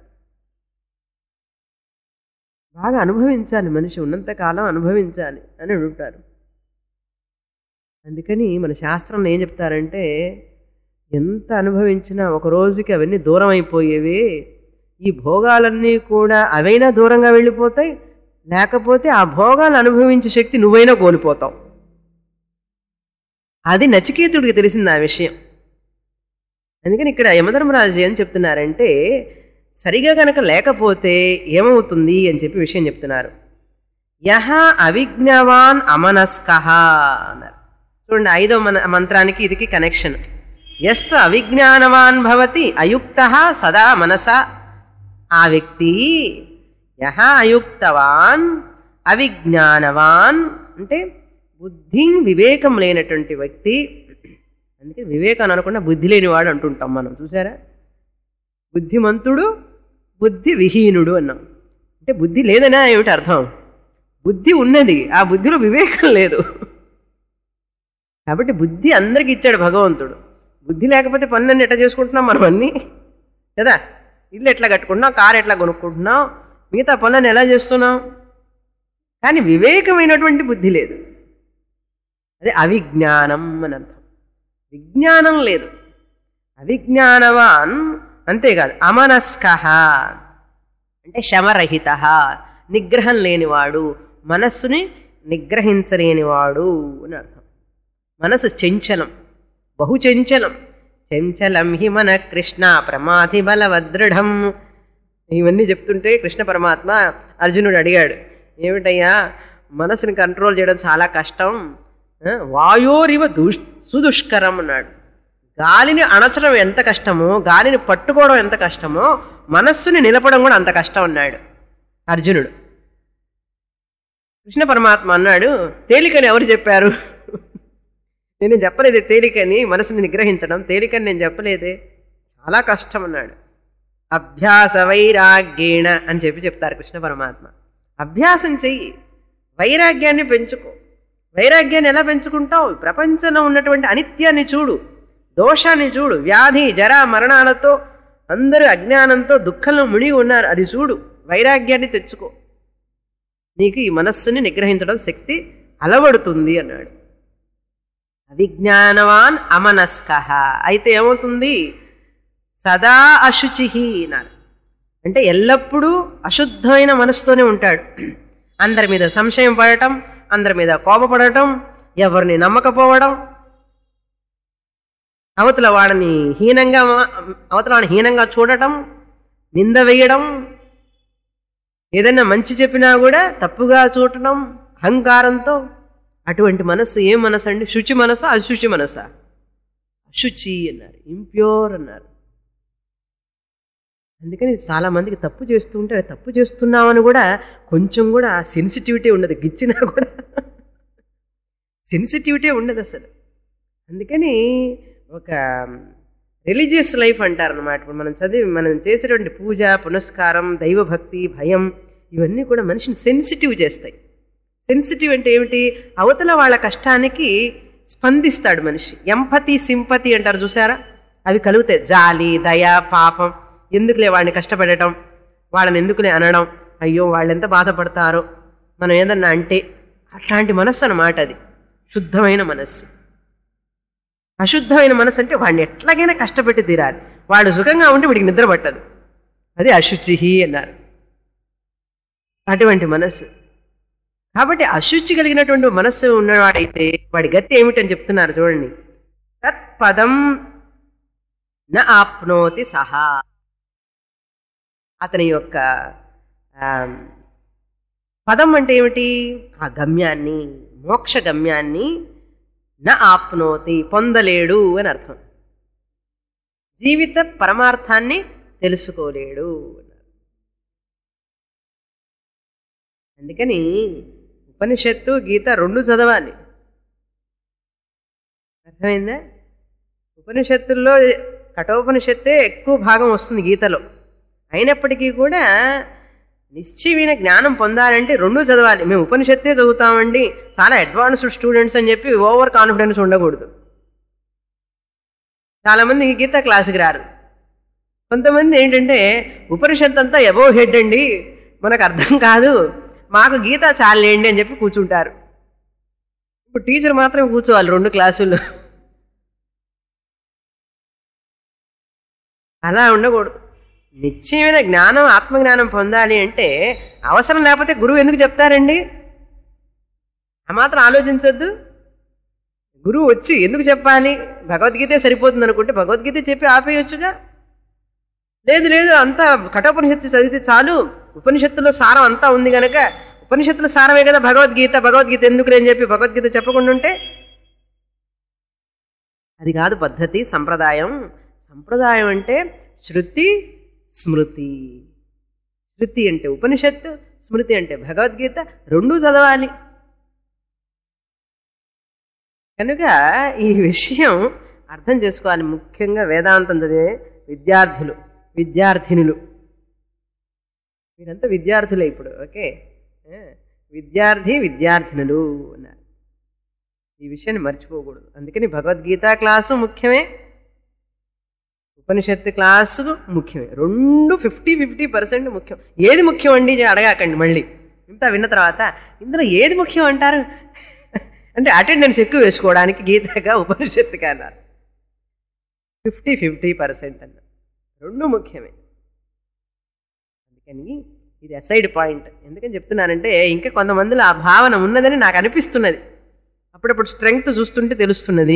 [SPEAKER 1] బాగా అనుభవించాలి మనిషి ఉన్నంతకాలం అనుభవించాలి అని అంటారు అందుకని మన శాస్త్రంలో ఏం చెప్తారంటే ఎంత అనుభవించినా ఒక రోజుకి అవన్నీ దూరం అయిపోయేవి ఈ భోగాలన్నీ కూడా అవైనా దూరంగా వెళ్ళిపోతాయి లేకపోతే ఆ భోగాలు అనుభవించే శక్తి నువ్వైనా కోల్పోతావు అది నచికేతుడికి తెలిసింది ఆ విషయం అందుకని ఇక్కడ యమధర్మరాజు ఏం చెప్తున్నారంటే సరిగా కనుక లేకపోతే ఏమవుతుంది అని చెప్పి విషయం చెప్తున్నారు యహ అవిజ్ఞవాన్ అమనస్కహ అన్నారు చూడండి ఐదో మన మంత్రానికి ఇదికి కనెక్షన్ ఎస్తు అవిజ్ఞానవాన్ భవతి అయుక్త సదా మనస ఆ వ్యక్తి యహ అయుక్తవాన్ అవిజ్ఞానవాన్ అంటే బుద్ధి వివేకం లేనటువంటి వ్యక్తి అందుకే వివేకాన్ని అనకుండా బుద్ధి లేనివాడు అంటుంటాం మనం చూసారా బుద్ధిమంతుడు బుద్ధి విహీనుడు అన్నాం అంటే బుద్ధి లేదనా ఏమిటి అర్థం బుద్ధి ఉన్నది ఆ బుద్ధిలో వివేకం లేదు కాబట్టి బుద్ధి అందరికి ఇచ్చాడు భగవంతుడు బుద్ధి లేకపోతే పనులన్నీ ఎట్లా చేసుకుంటున్నాం మనం అన్నీ కదా ఇల్లు ఎట్లా కట్టుకుంటున్నాం కారు ఎట్లా కొనుక్కుంటున్నాం మిగతా పనులను ఎలా చేస్తున్నాం కానీ వివేకమైనటువంటి బుద్ధి లేదు అదే అవిజ్ఞానం అని అర్థం విజ్ఞానం లేదు అవిజ్ఞానవాన్ అంతేకాదు అమనస్క అంటే శమరహిత నిగ్రహం లేనివాడు మనస్సుని నిగ్రహించలేనివాడు అని అర్థం మనసు చంచలం బహు చంచలం చంచలం హి మన కృష్ణ ప్రమాధి బలవదృఢం ఇవన్నీ చెప్తుంటే కృష్ణ పరమాత్మ అర్జునుడు అడిగాడు ఏమిటయ్యా మనసుని కంట్రోల్ చేయడం చాలా కష్టం ఆ, వాయోరివ దుష్ సుదుష్కరం అన్నాడు గాలిని అణచడం ఎంత కష్టమో గాలిని పట్టుకోవడం ఎంత కష్టమో మనస్సుని నిలపడం కూడా అంత కష్టం అన్నాడు అర్జునుడు కృష్ణ పరమాత్మ అన్నాడు తేలికని ఎవరు చెప్పారు నేను చెప్పలేదే తేలికని మనసుని నిగ్రహించడం తేలికని నేను చెప్పలేదే చాలా కష్టం అన్నాడు అభ్యాస వైరాగ్యేణ అని చెప్పి చెప్తారు కృష్ణ పరమాత్మ అభ్యాసం చెయ్యి వైరాగ్యాన్ని పెంచుకో వైరాగ్యాన్ని ఎలా పెంచుకుంటావు ప్రపంచంలో ఉన్నటువంటి అనిత్యాన్ని చూడు దోషాన్ని చూడు వ్యాధి జర మరణాలతో అందరూ అజ్ఞానంతో దుఃఖంలో మునిగి ఉన్నారు అది చూడు వైరాగ్యాన్ని తెచ్చుకో నీకు ఈ మనస్సుని నిగ్రహించడం శక్తి అలవడుతుంది అన్నాడు అవిజ్ఞానవాన్ అమనస్క అయితే ఏమవుతుంది సదా అశుచి అన్నారు అంటే ఎల్లప్పుడూ అశుద్ధమైన మనసుతోనే ఉంటాడు అందరి మీద సంశయం పడటం అందరి మీద కోపపడటం ఎవరిని నమ్మకపోవడం అవతల వాడిని హీనంగా అవతల వాడిని హీనంగా చూడటం నింద వేయడం ఏదైనా మంచి చెప్పినా కూడా తప్పుగా చూడటం అహంకారంతో అటువంటి మనస్సు ఏ మనసు అండి శుచి మనసా అశుచి మనసా అశుచి అన్నారు ఇంప్యూర్ అన్నారు అందుకని చాలా మందికి తప్పు చేస్తూ ఉంటే "అరే, తప్పు చేస్తున్నామని కూడా కొంచెం కూడా సెన్సిటివిటీ ఉండదు గిచ్చినా కూడా సెన్సిటివిటీ ఉండదు అసలు అందుకని ఒక రిలీజియస్ లైఫ్ అంటారనమాట ఇప్పుడు మనం చదివి మనం చేసేటువంటి పూజ పునస్కారం దైవభక్తి భయం ఇవన్నీ కూడా మనిషిని సెన్సిటివ్ చేస్తాయి సెన్సిటివ్ అంటే ఏమిటి అవతల వాళ్ళ కష్టానికి స్పందిస్తాడు మనిషి ఎంపతి సింపతి అంటారు చూసారా అవి కలుగుతాయి జాలి దయ పాపం ఎందుకులే వాడిని కష్టపెట్టడం వాళ్ళని ఎందుకులే అనడం అయ్యో వాళ్ళు ఎంత బాధపడతారో మనం ఏదన్నా అంటే అట్లాంటి మనస్సు అన్నమాట అది శుద్ధమైన మనస్సు అశుద్ధమైన మనసు అంటే వాడిని ఎట్లాగైనా కష్టపెట్టి తీరాలి వాడు సుఖంగా ఉంటే వాడికి నిద్ర పట్టదు అది అశుచి అన్నారు అటువంటి మనస్సు కాబట్టి అశుచి కలిగినటువంటి మనస్సు ఉన్నవాడైతే వాడి గతి ఏమిటని చెప్తున్నారు చూడండి తత్పదం న ఆప్నోతి సహా అతని యొక్క ఆ, పదం అంటే ఏమిటి ఆ గమ్యాన్ని మోక్ష గమ్యాన్ని న ఆప్నోతి పొందలేడు అని అర్థం జీవిత పరమార్థాన్ని తెలుసుకోలేడు అన్నారు. అందుకని ఉపనిషత్తు గీత రెండు చదవాలి అర్థమైందా ఉపనిషత్తుల్లో కఠోపనిషత్తే ఎక్కువ భాగం వస్తుంది గీతలో అయినప్పటికీ కూడా నిశ్చయమైన జ్ఞానం పొందాలంటే రెండు చదవాలి మేము ఉపనిషత్తే చదువుతామండి చాలా అడ్వాన్స్డ్ స్టూడెంట్స్ అని చెప్పి ఓవర్ కాన్ఫిడెన్స్ ఉండకూడదు చాలామంది గీత క్లాసుకి రారు కొంతమంది ఏంటంటే ఉపనిషత్ అంతా ఎబో హెడ్ అండి మనకు అర్థం కాదు మాకు గీత చాలేండి అని చెప్పి కూర్చుంటారు ఇప్పుడు టీచర్ మాత్రమే కూర్చోవాలి రెండు క్లాసుల్లో అలా ఉండకూడదు నిశ్చయమైన జ్ఞానం ఆత్మజ్ఞానం పొందాలి అంటే అవసరం లేకపోతే గురువు ఎందుకు చెప్తారండి ఆ మాత్రం ఆలోచించొద్దు గురువు వచ్చి ఎందుకు చెప్పాలి భగవద్గీతే సరిపోతుంది అనుకుంటే భగవద్గీత చెప్పి ఆపేయొచ్చుగా లేదు లేదు అంతా కఠోపనిషత్తు చదివితే చాలు ఉపనిషత్తులో సారం అంతా ఉంది గనక ఉపనిషత్తుల సారమే కదా భగవద్గీత భగవద్గీత ఎందుకు అని చెప్పి భగవద్గీత చెప్పకుండా ఉంటే అది కాదు పద్ధతి సంప్రదాయం సంప్రదాయం అంటే శృతి స్మృతి శృతి అంటే ఉపనిషత్తు స్మృతి అంటే భగవద్గీత రెండూ చదవాలి కనుక ఈ విషయం అర్థం చేసుకోవాలి ముఖ్యంగా వేదాంతం చదివే విద్యార్థులు విద్యార్థినులు వీరంతా విద్యార్థులే ఇప్పుడు ఓకే ఆ, విద్యార్థి విద్యార్థినులు అన్నారు ఈ విషయాన్ని మర్చిపోకూడదు అందుకని భగవద్గీత క్లాసు ముఖ్యమే ఉపనిషత్తు క్లాసు ముఖ్యమే రెండు ఫిఫ్టీ ఫిఫ్టీ పర్సెంట్ ముఖ్యం ఏది ముఖ్యం అండి అని అడగాకండి మళ్ళీ ఇంత విన్న తర్వాత ఇందులో ఏది ముఖ్యం అంటారు అంటే అటెండెన్స్ ఎక్కువ వేసుకోవడానికి గీతగా ఉపనిషత్తుగా అన్నారు ఫిఫ్టీ ఫిఫ్టీ పర్సెంట్ అన్నారు రెండు ముఖ్యమే అందుకని ఇది అసైడ్ పాయింట్ ఎందుకని చెప్తున్నానంటే ఇంకా కొంతమందిలో ఆ భావన ఉన్నదని నాకు అనిపిస్తున్నది అప్పుడప్పుడు స్ట్రెంగ్త్ చూస్తుంటే తెలుస్తున్నది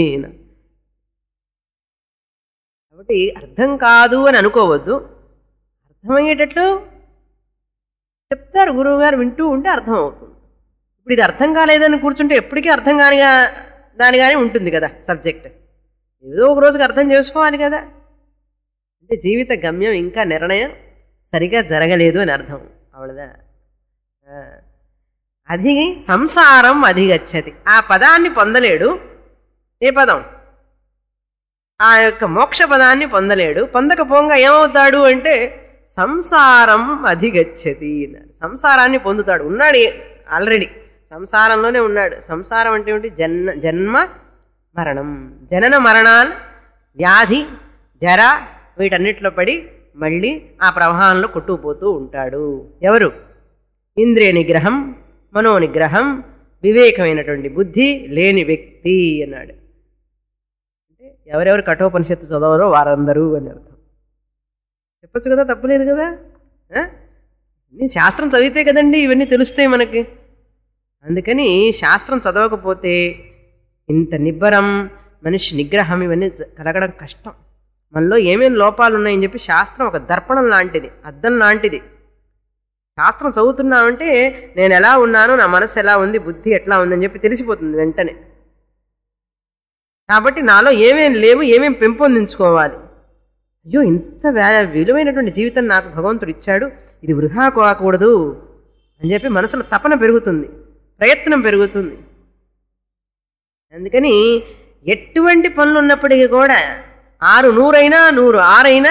[SPEAKER 1] కాబట్టి అర్థం కాదు అని అనుకోవద్దు అర్థమయ్యేటట్లు చెప్తారు గురువు గారు వింటూ ఉంటే అర్థం అవుతుంది ఇప్పుడు ఇది అర్థం కాలేదని కూర్చుంటే ఎప్పటికీ అర్థం కానిగా దానిగానే ఉంటుంది కదా సబ్జెక్ట్ ఏదో ఒక రోజుకి అర్థం చేసుకోవాలి కదా అంటే జీవిత గమ్యం ఇంకా నిర్ణయం సరిగా జరగలేదు అని అర్థం అవడదా ఆ. అది సంసారం అధిగచ్చతి ఆ పదాన్ని పొందలేడు ఏ పదం ఆ యొక్క మోక్ష పదాన్ని పొందలేడు పొందకపోగా ఏమవుతాడు అంటే సంసారం అధిగచ్చతి అన్నారు సంసారాన్ని పొందుతాడు ఉన్నాడు ఆల్రెడీ సంసారంలోనే ఉన్నాడు సంసారం అంటే ఏమిటి జన్మ జన్మ మరణం జనన మరణాలు వ్యాధి జర వీటన్నిటిలో పడి మళ్ళీ ఆ ప్రవాహంలో కొట్టుకుపోతూ ఉంటాడు ఎవరు ఇంద్రియ నిగ్రహం మనో నిగ్రహం వివేకమైనటువంటి బుద్ధి లేని వ్యక్తి అన్నాడు అంటే ఎవరెవరు కఠోపనిషత్తు చదవరో వారందరూ అని అర్థం చెప్పొచ్చు కదా తప్పులేదు కదా ఆ? నీ శాస్త్రం చదివితే కదండి ఇవన్నీ తెలుస్తాయి మనకి అందుకని శాస్త్రం చదవకపోతే ఇంత నిబ్బరం మనిషి నిగ్రహం ఇవన్నీ జ- కలగడం కష్టం మనలో ఏమేమి లోపాలు ఉన్నాయని చెప్పి శాస్త్రం ఒక దర్పణం లాంటిది అద్దం లాంటిది శాస్త్రం చదువుతున్నామంటే నేను ఎలా ఉన్నాను నా మనసు ఎలా ఉంది బుద్ధి ఎట్లా ఉందని చెప్పి తెలిసిపోతుంది వెంటనే కాబట్టి నాలో ఏమేం లేవు ఏమేం పెంపొందించుకోవాలి అయ్యో ఇంత వ్యా- విలువైనటువంటి జీవితం నాకు భగవంతుడు ఇచ్చాడు ఇది వృధా కాకూడదు అని చెప్పి మనసులో తపన పెరుగుతుంది ప్రయత్నం పెరుగుతుంది అందుకని ఎటువంటి పనులు ఉన్నప్పటికీ కూడా ఆరు నూరైనా నూరు ఆరైనా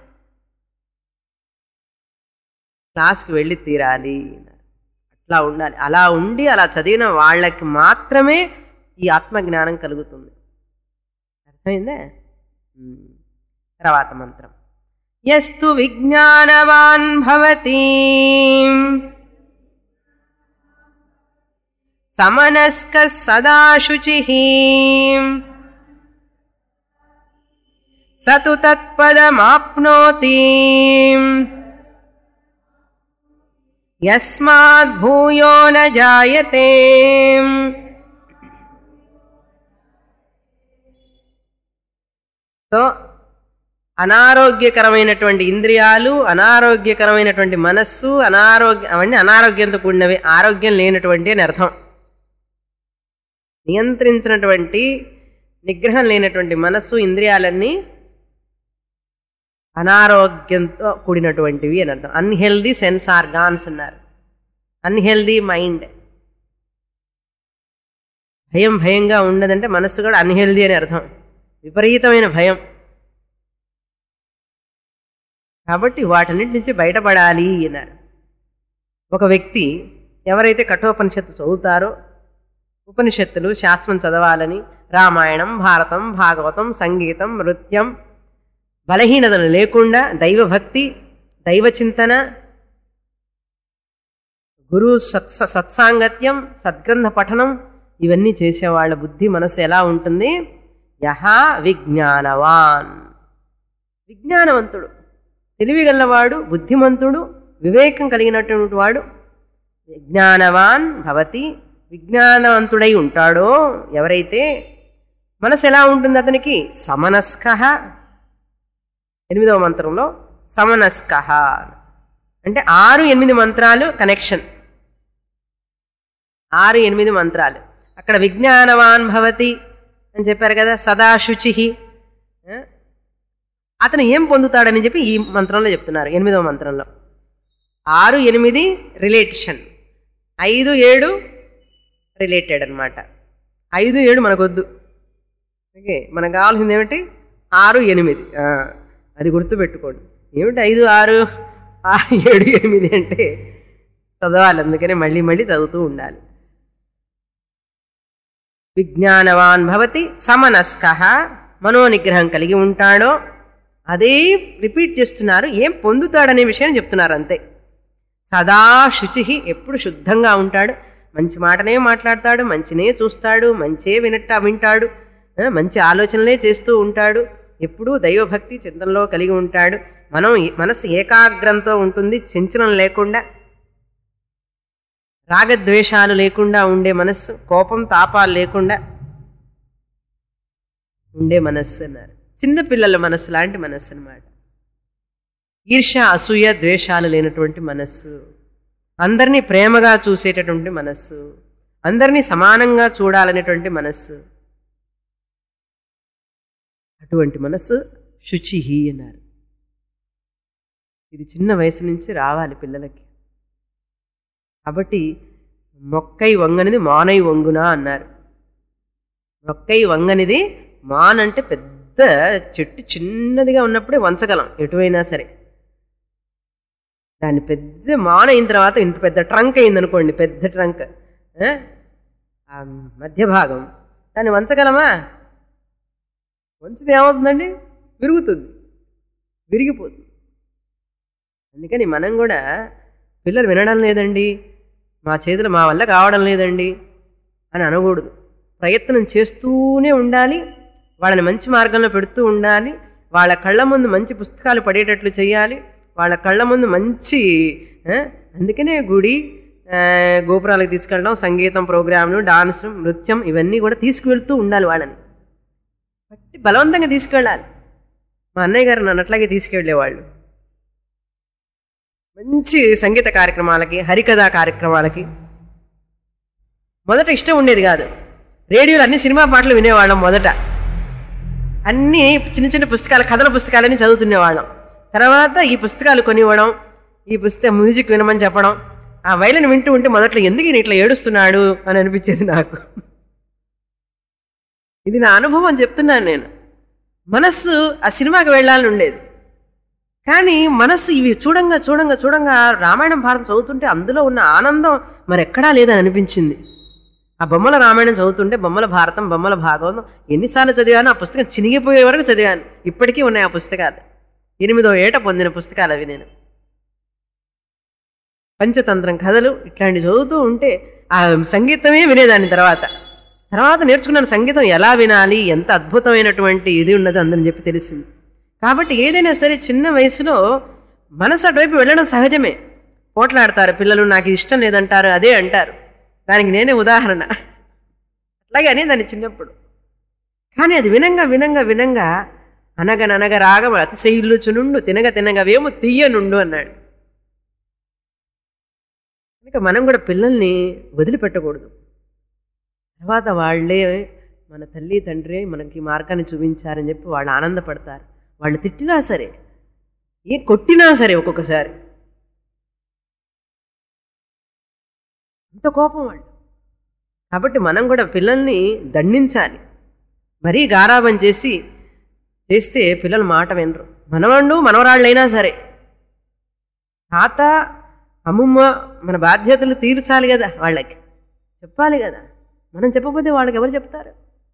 [SPEAKER 1] క్లాస్కి వెళ్ళి తీరాలి అట్లా ఉండాలి అలా ఉండి అలా చదివిన వాళ్ళకి మాత్రమే ఈ ఆత్మజ్ఞానం కలుగుతుంది అర్థమైందా ఉమ్. తర్వాత మంత్రం ఎస్తు విజ్ఞానవాన్ భవతి సమనస్క సదా శుచి సతు తత్పదమాప్నోతి యస్మాత్ భూయో న జాయతే సో అనారోగ్యకరమైనటువంటి ఇంద్రియాలు అనారోగ్యకరమైనటువంటి మనస్సు అనారోగ్య అవన్నీ అనారోగ్యంతో కూడినవి ఆరోగ్యం లేనటువంటి అని అర్థం నియంత్రించినటువంటి నిగ్రహం లేనటువంటి మనస్సు ఇంద్రియాలన్నీ అనారోగ్యంతో కూడినటువంటివి అని అర్థం అన్హెల్దీ సెన్స్ ఆర్గాన్స్ అన్నారు అన్హెల్దీ మైండ్ భయం భయంగా ఉండదంటే మనస్సు కూడా అన్హెల్దీ అని అర్థం విపరీతమైన భయం కాబట్టి వాటన్నిటి నుంచి బయటపడాలి అన్నారు ఒక వ్యక్తి ఎవరైతే కఠోపనిషత్తు చదువుతారో ఉపనిషత్తులు శాస్త్రం చదవాలని రామాయణం భారతం భాగవతం సంగీతం నృత్యం బలహీనతలు లేకుండా దైవభక్తి దైవ చింతన గురు సత్స సత్సాంగత్యం సద్గ్రంథ పఠనం ఇవన్నీ చేసేవాళ్ళ బుద్ధి మనసు ఎలా ఉంటుంది యహ విజ్ఞానవాన్ విజ్ఞానవంతుడు తెలివిగలవాడు బుద్ధిమంతుడు వివేకం కలిగినటువంటి వాడు విజ్ఞానవాన్ భవతి విజ్ఞానవంతుడై ఉంటాడో ఎవరైతే మనసు ఎలా ఉంటుంది అతనికి సమనస్క ఎనిమిదవ మంత్రంలో సమనస్క అంటే ఆరు ఎనిమిది మంత్రాలు కనెక్షన్ ఆరు ఎనిమిది మంత్రాలు అక్కడ విజ్ఞానవాన్ భవతి అని చెప్పారు కదా సదా శుచి అతను ఏం పొందుతాడని చెప్పి ఈ మంత్రంలో చెప్తున్నారు ఎనిమిదవ మంత్రంలో ఆరు ఎనిమిది రిలేషన్ ఐదు ఏడు రిలేటెడ్ అనమాట ఐదు ఏడు మనకొద్దు ఓకే మనకు కావాల్సింది ఏమిటి ఆరు ఎనిమిది ఆ, అది గుర్తుపెట్టుకోండి ఏమిటి ఐదు ఆరు ఆరు ఏడు ఎనిమిది అంటే చదవాలి అందుకనే మళ్ళీ మళ్ళీ చదువుతూ ఉండాలి విజ్ఞానవాన్ భవతి సమనస్క మనోనిగ్రహం కలిగి ఉంటాడో అదే రిపీట్ చేస్తున్నారు ఏం పొందుతాడనే విషయం చెప్తున్నారు అంతే సదా శుచి ఎప్పుడు శుద్ధంగా ఉంటాడు మంచి మాటనే మాట్లాడతాడు మంచినే చూస్తాడు మంచే వినట్ట వింటాడు ఆ, మంచి ఆలోచనలే చేస్తూ ఉంటాడు ఎప్పుడూ దైవభక్తి చింతనలో కలిగి ఉంటాడు మనం మనసు ఏకాగ్రంతో ఉంటుంది చించనం లేకుండా రాగద్వేషాలు లేకుండా ఉండే మనస్సు కోపం తాపాలు లేకుండా ఉండే మనస్సు అన్నారు చిన్నపిల్లల మనస్సు లాంటి మనస్సు అన్నమాట ఈర్ష అసూయ ద్వేషాలు లేనటువంటి మనస్సు అందరినీ ప్రేమగా చూసేటటువంటి మనస్సు అందరినీ సమానంగా చూడాలనేటువంటి మనస్సు అటువంటి మనస్సు శుచిహి అన్నారు ఇది చిన్న వయసు నుంచి రావాలి పిల్లలకి కాబట్టి మొక్కై వంగనిది మానై వంగునా అన్నారు మొక్కై వంగనిది మాన్ అంటే పెద్ద చెట్టు చిన్నదిగా ఉన్నప్పుడే వంచగలం ఎటువైనా సరే దాన్ని పెద్ద మాన్ అయిన తర్వాత ఇంత పెద్ద ట్రంక్ అయింది అనుకోండి పెద్ద ట్రంక్ ఆ? ఆ మధ్య భాగం దాన్ని వంచగలమా వంచితే ఏమవుతుందండి విరుగుతుంది విరిగిపోతుంది అందుకని మనం కూడా పిల్లలు వినడం లేదండి మా చేతులు మా వల్ల కావడం లేదండి అని అనకూడదు ప్రయత్నం చేస్తూనే ఉండాలి వాళ్ళని మంచి మార్గంలో పెడుతూ ఉండాలి వాళ్ళ కళ్ళ ముందు మంచి పుస్తకాలు పడేటట్లు చేయాలి వాళ్ళ కళ్ళ ముందు మంచి ఆ, అందుకనే గుడి ఆ, గోపురాలకు తీసుకెళ్ళడం సంగీతం ప్రోగ్రాంలు డాన్స్ నృత్యం ఇవన్నీ కూడా తీసుకువెళ్తూ ఉండాలి వాళ్ళని బట్టి బలవంతంగా తీసుకెళ్ళాలి మా అన్నయ్య గారు నన్ను అట్లాగే తీసుకెళ్ళేవాళ్ళు మంచి సంగీత కార్యక్రమాలకి హరికథా కార్యక్రమాలకి మొదట ఇష్టం ఉండేది కాదు రేడియోలో అన్ని సినిమా పాటలు వినేవాళ్ళం మొదట అన్ని చిన్న చిన్న పుస్తకాలు కథల పుస్తకాలని చదువుతునేవాళ్ళం తర్వాత ఈ పుస్తకాలు కొనివ్వడం ఈ పుస్తకం మ్యూజిక్ వినమని చెప్పడం ఆ వైలిన్ వింటూ ఉంటే మొదట్లో ఎందుకు ఈయన ఇట్లా ఏడుస్తున్నాడు అని అనిపించేది నాకు ఇది నా అనుభవం చెప్తున్నాను నేను మనస్సు ఆ సినిమాకి వెళ్ళాలని ఉండేది కానీ మనస్సు ఇవి చూడంగా చూడంగా చూడంగా రామాయణం భారతం చదువుతుంటే అందులో ఉన్న ఆనందం మరెక్కడా లేదని అనిపించింది ఆ బొమ్మల రామాయణం చదువుతుంటే బొమ్మల భారతం బొమ్మల భాగవతం ఎన్నిసార్లు చదివానో ఆ పుస్తకం చినిగిపోయే వరకు చదివాను ఇప్పటికీ ఉన్నాయి ఆ పుస్తకాలు ఎనిమిదో ఏట పొందిన పుస్తకాలు అవి నేను పంచతంత్రం కథలు ఇట్లాంటివి చదువుతూ ఉంటే ఆ సంగీతమే వినేదాన్ని తర్వాత తర్వాత నేర్చుకున్నాను సంగీతం ఎలా వినాలి ఎంత అద్భుతమైనటువంటి ఇది ఉన్నది అందరని చెప్పి తెలిసింది కాబట్టి ఏదైనా సరే చిన్న వయసులో మనసు అటువైపు వెళ్ళడం సహజమే పోట్లాడతారు పిల్లలు నాకు ఇది ఇష్టం లేదంటారు అదే అంటారు దానికి నేనే ఉదాహరణ అట్లాగే అనేదాన్ని చిన్నప్పుడు కానీ అది వినంగా వినంగా వినంగా అనగననగ రాగం అతిశయిల్లు చునుండు తినగ తినగవేమో తీయనుండు అన్నాడు కనుక మనం కూడా పిల్లల్ని వదిలిపెట్టకూడదు తర్వాత వాళ్ళే మన తల్లి తండ్రి మనకి మార్గాన్ని చూపించారని చెప్పి వాళ్ళు ఆనందపడతారు వాళ్ళు తిట్టినా సరే ఏ కొట్టినా సరే ఒక్కొక్కసారి అంత కోపం వాళ్ళు కాబట్టి మనం కూడా పిల్లల్ని దండించాలి మరీ గారాబం చేసి చేస్తే పిల్లలు మాట వినరు మనవాళ్ళు మనవరాళ్ళైనా సరే తాత అమ్మమ్మ మన బాధ్యతలు తీర్చాలి కదా వాళ్ళకి చెప్పాలి కదా మనం చెప్పకపోతే వాళ్ళకి ఎవరు చెప్తారు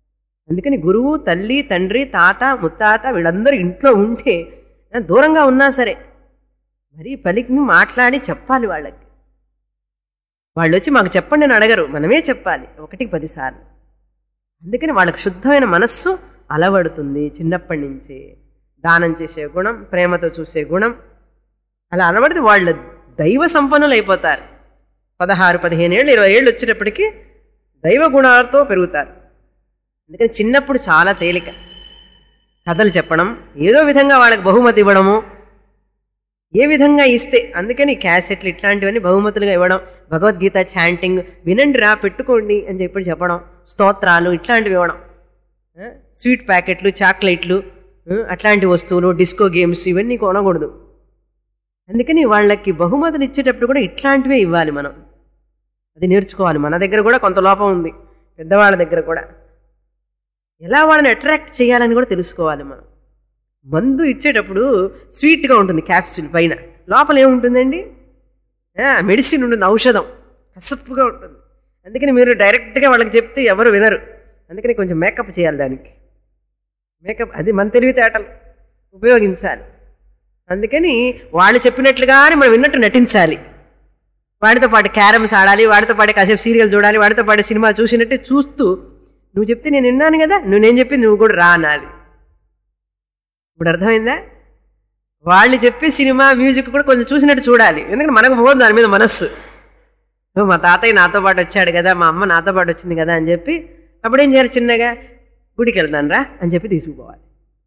[SPEAKER 1] అందుకని గురువు తల్లి తండ్రి తాత ముత్తాత వీళ్ళందరూ ఇంట్లో ఉంటే ఆ, దూరంగా ఉన్నా సరే మరి పలికి మాట్లాడి చెప్పాలి వాళ్ళకి వాళ్ళు వచ్చి మాకు చెప్పండి అని అడగరు మనమే చెప్పాలి ఒకటికి పదిసార్లు అందుకని వాళ్ళకి శుద్ధమైన మనస్సు అలవడుతుంది చిన్నప్పటి నుంచే దానం చేసే గుణం ప్రేమతో చూసే గుణం అలా అలవడితే వాళ్ళు దైవ సంపన్నులు అయిపోతారు పదహారు పదిహేను ఏళ్ళు ఇరవై ఏళ్ళు వచ్చేటప్పటికి దైవ గుణాలతో పెరుగుతారు అందుకని చిన్నప్పుడు చాలా తేలిక కథలు చెప్పడం ఏదో విధంగా వాళ్ళకి బహుమతి ఇవ్వడము ఏ విధంగా ఇస్తే అందుకని క్యాసెట్లు ఇట్లాంటివన్నీ బహుమతులుగా ఇవ్వడం భగవద్గీత చాంటింగ్ వినండి రా పెట్టుకోండి అని చెప్పి చెప్పడం స్తోత్రాలు ఇట్లాంటివి ఇవ్వడం ఆ, స్వీట్ ప్యాకెట్లు చాక్లెట్లు ఆ, అట్లాంటి వస్తువులు డిస్కో గేమ్స్ ఇవన్నీ కొనకూడదు అందుకని వాళ్ళకి బహుమతులు ఇచ్చేటప్పుడు కూడా ఇట్లాంటివే ఇవ్వాలి మనం అది నేర్చుకోవాలి మన దగ్గర కూడా కొంత లోపం ఉంది పెద్దవాళ్ళ దగ్గర కూడా ఎలా వాళ్ళని అట్రాక్ట్ చేయాలని కూడా తెలుసుకోవాలి మనం మందు ఇచ్చేటప్పుడు స్వీట్గా ఉంటుంది క్యాప్సూల్ పైన లోపల ఏముంటుందండి మెడిసిన్ ఉంటుంది ఔషధం కసప్పుగా ఉంటుంది అందుకని మీరు డైరెక్ట్గా వాళ్ళకి చెప్తే ఎవరు వినరు అందుకని కొంచెం మేకప్ చేయాలి దానికి మేకప్ అది మన తెలివితేటలు ఉపయోగించాలి అందుకని వాళ్ళు చెప్పినట్లుగానే మనం విన్నట్టు నటించాలి వాడితో పాటు క్యారమ్స్ ఆడాలి వాడితో పాటు కాసేపు సీరియల్ చూడాలి వాడితో పాటు సినిమా చూసినట్టే చూస్తూ నువ్వు చెప్తే నేను విన్నాను కదా నువ్వు నేను చెప్పింది నువ్వు కూడా రా అనాలి ఇప్పుడు అర్థమైందా వాళ్ళు చెప్పే సినిమా మ్యూజిక్ కూడా కొంచెం చూసినట్టు చూడాలి ఎందుకంటే మనకు పోదు దాని మీద మనస్సు ఓ, మా తాతయ్య నాతో పాటు వచ్చాడు కదా మా అమ్మ నాతో పాటు వచ్చింది కదా అని చెప్పి అప్పుడు ఏం చేయాలి చిన్నగా గుడికి వెళ్తాను రా అని చెప్పి తీసుకుపోవాలి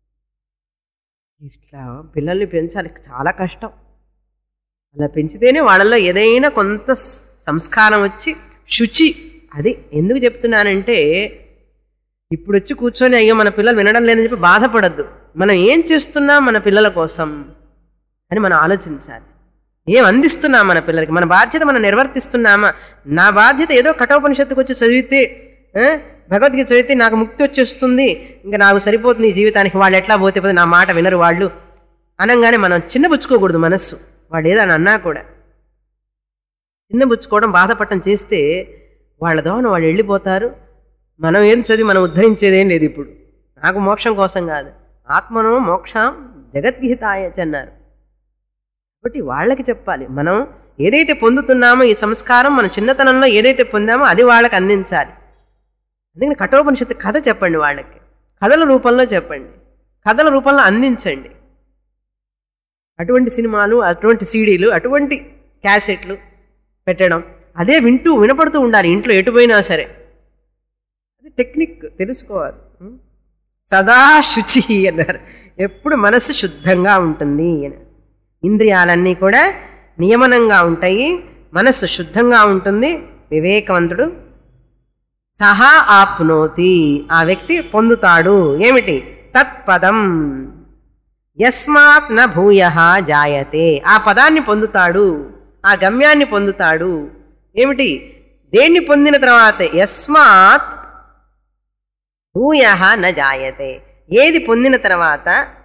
[SPEAKER 1] ఇట్లా పిల్లల్ని పెంచాలి చాలా కష్టం అలా పెంచితేనే వాళ్ళల్లో ఏదైనా కొంత స- సంస్కారం వచ్చి శుచి అది ఎందుకు చెప్తున్నానంటే ఇప్పుడు వచ్చి కూర్చొని అయ్యో మన పిల్లలు వినడం లేదని చెప్పి బాధపడద్దు మనం ఏం చేస్తున్నాం మన పిల్లల కోసం అని మనం ఆలోచించాలి ఏం అందిస్తున్నాం మన పిల్లలకి మన బాధ్యత మనం నిర్వర్తిస్తున్నామా నా బాధ్యత ఏదో కఠోపనిషత్తుకు వచ్చి చదివితే ఆ, భగవద్గీత చదివితే నాకు ముక్తి వచ్చేస్తుంది ఇంకా నాకు సరిపోతుంది ఈ జీవితానికి వాళ్ళు ఎట్లా పోతే పోతే నా మాట వినరు వాళ్ళు అనగానే మనం చిన్నబుచ్చుకోకూడదు మనస్సు వాళ్ళు ఏదని అన్నా కూడా చిన్నబుచ్చుకోవడం బాధపడటం చేస్తే వాళ్ళ దోన వాళ్ళు వెళ్ళిపోతారు మనం ఏం చదివి మనం ఉద్ధరించేదేం లేదు ఇప్పుడు నాకు మోక్షం కోసం కాదు ఆత్మను మోక్షం జగద్గీతాయచ అన్నారు కాబట్టి వాళ్ళకి చెప్పాలి మనం ఏదైతే పొందుతున్నామో ఈ సంస్కారం మన చిన్నతనంలో ఏదైతే పొందామో అది వాళ్ళకి అందించాలి అందుకని కఠోపనిషత్తు కథ చెప్పండి వాళ్ళకి కథల రూపంలో చెప్పండి కథల రూపంలో అందించండి అటువంటి సినిమాలు అటువంటి సీడీలు అటువంటి క్యాసెట్లు పెట్టడం అదే వింటూ వినపడుతూ ఉండాలి ఇంట్లో ఎటు పోయినా సరే అది టెక్నిక్ తెలుసుకోవాలి ఉం? సదా శుచి అన్నారు ఎప్పుడు మనసు శుద్ధంగా ఉంటుంది అని ఇంద్రియాలన్నీ కూడా నియమనంగా ఉంటాయి మనస్సు శుద్ధంగా ఉంటుంది వివేకవంతుడు సహా ఆప్నోతి ఆ వ్యక్తి పొందుతాడు ఏమిటి తత్పదం యస్మాత్ న భూయ జాయతే ఆ పదాన్ని పొందుతాడు ఆ గమ్యాన్ని పొందుతాడు ఏమిటి దేన్ని పొందిన తర్వాత యస్మాత్ భూయ న జాయతే ఏది పొందిన తర్వాత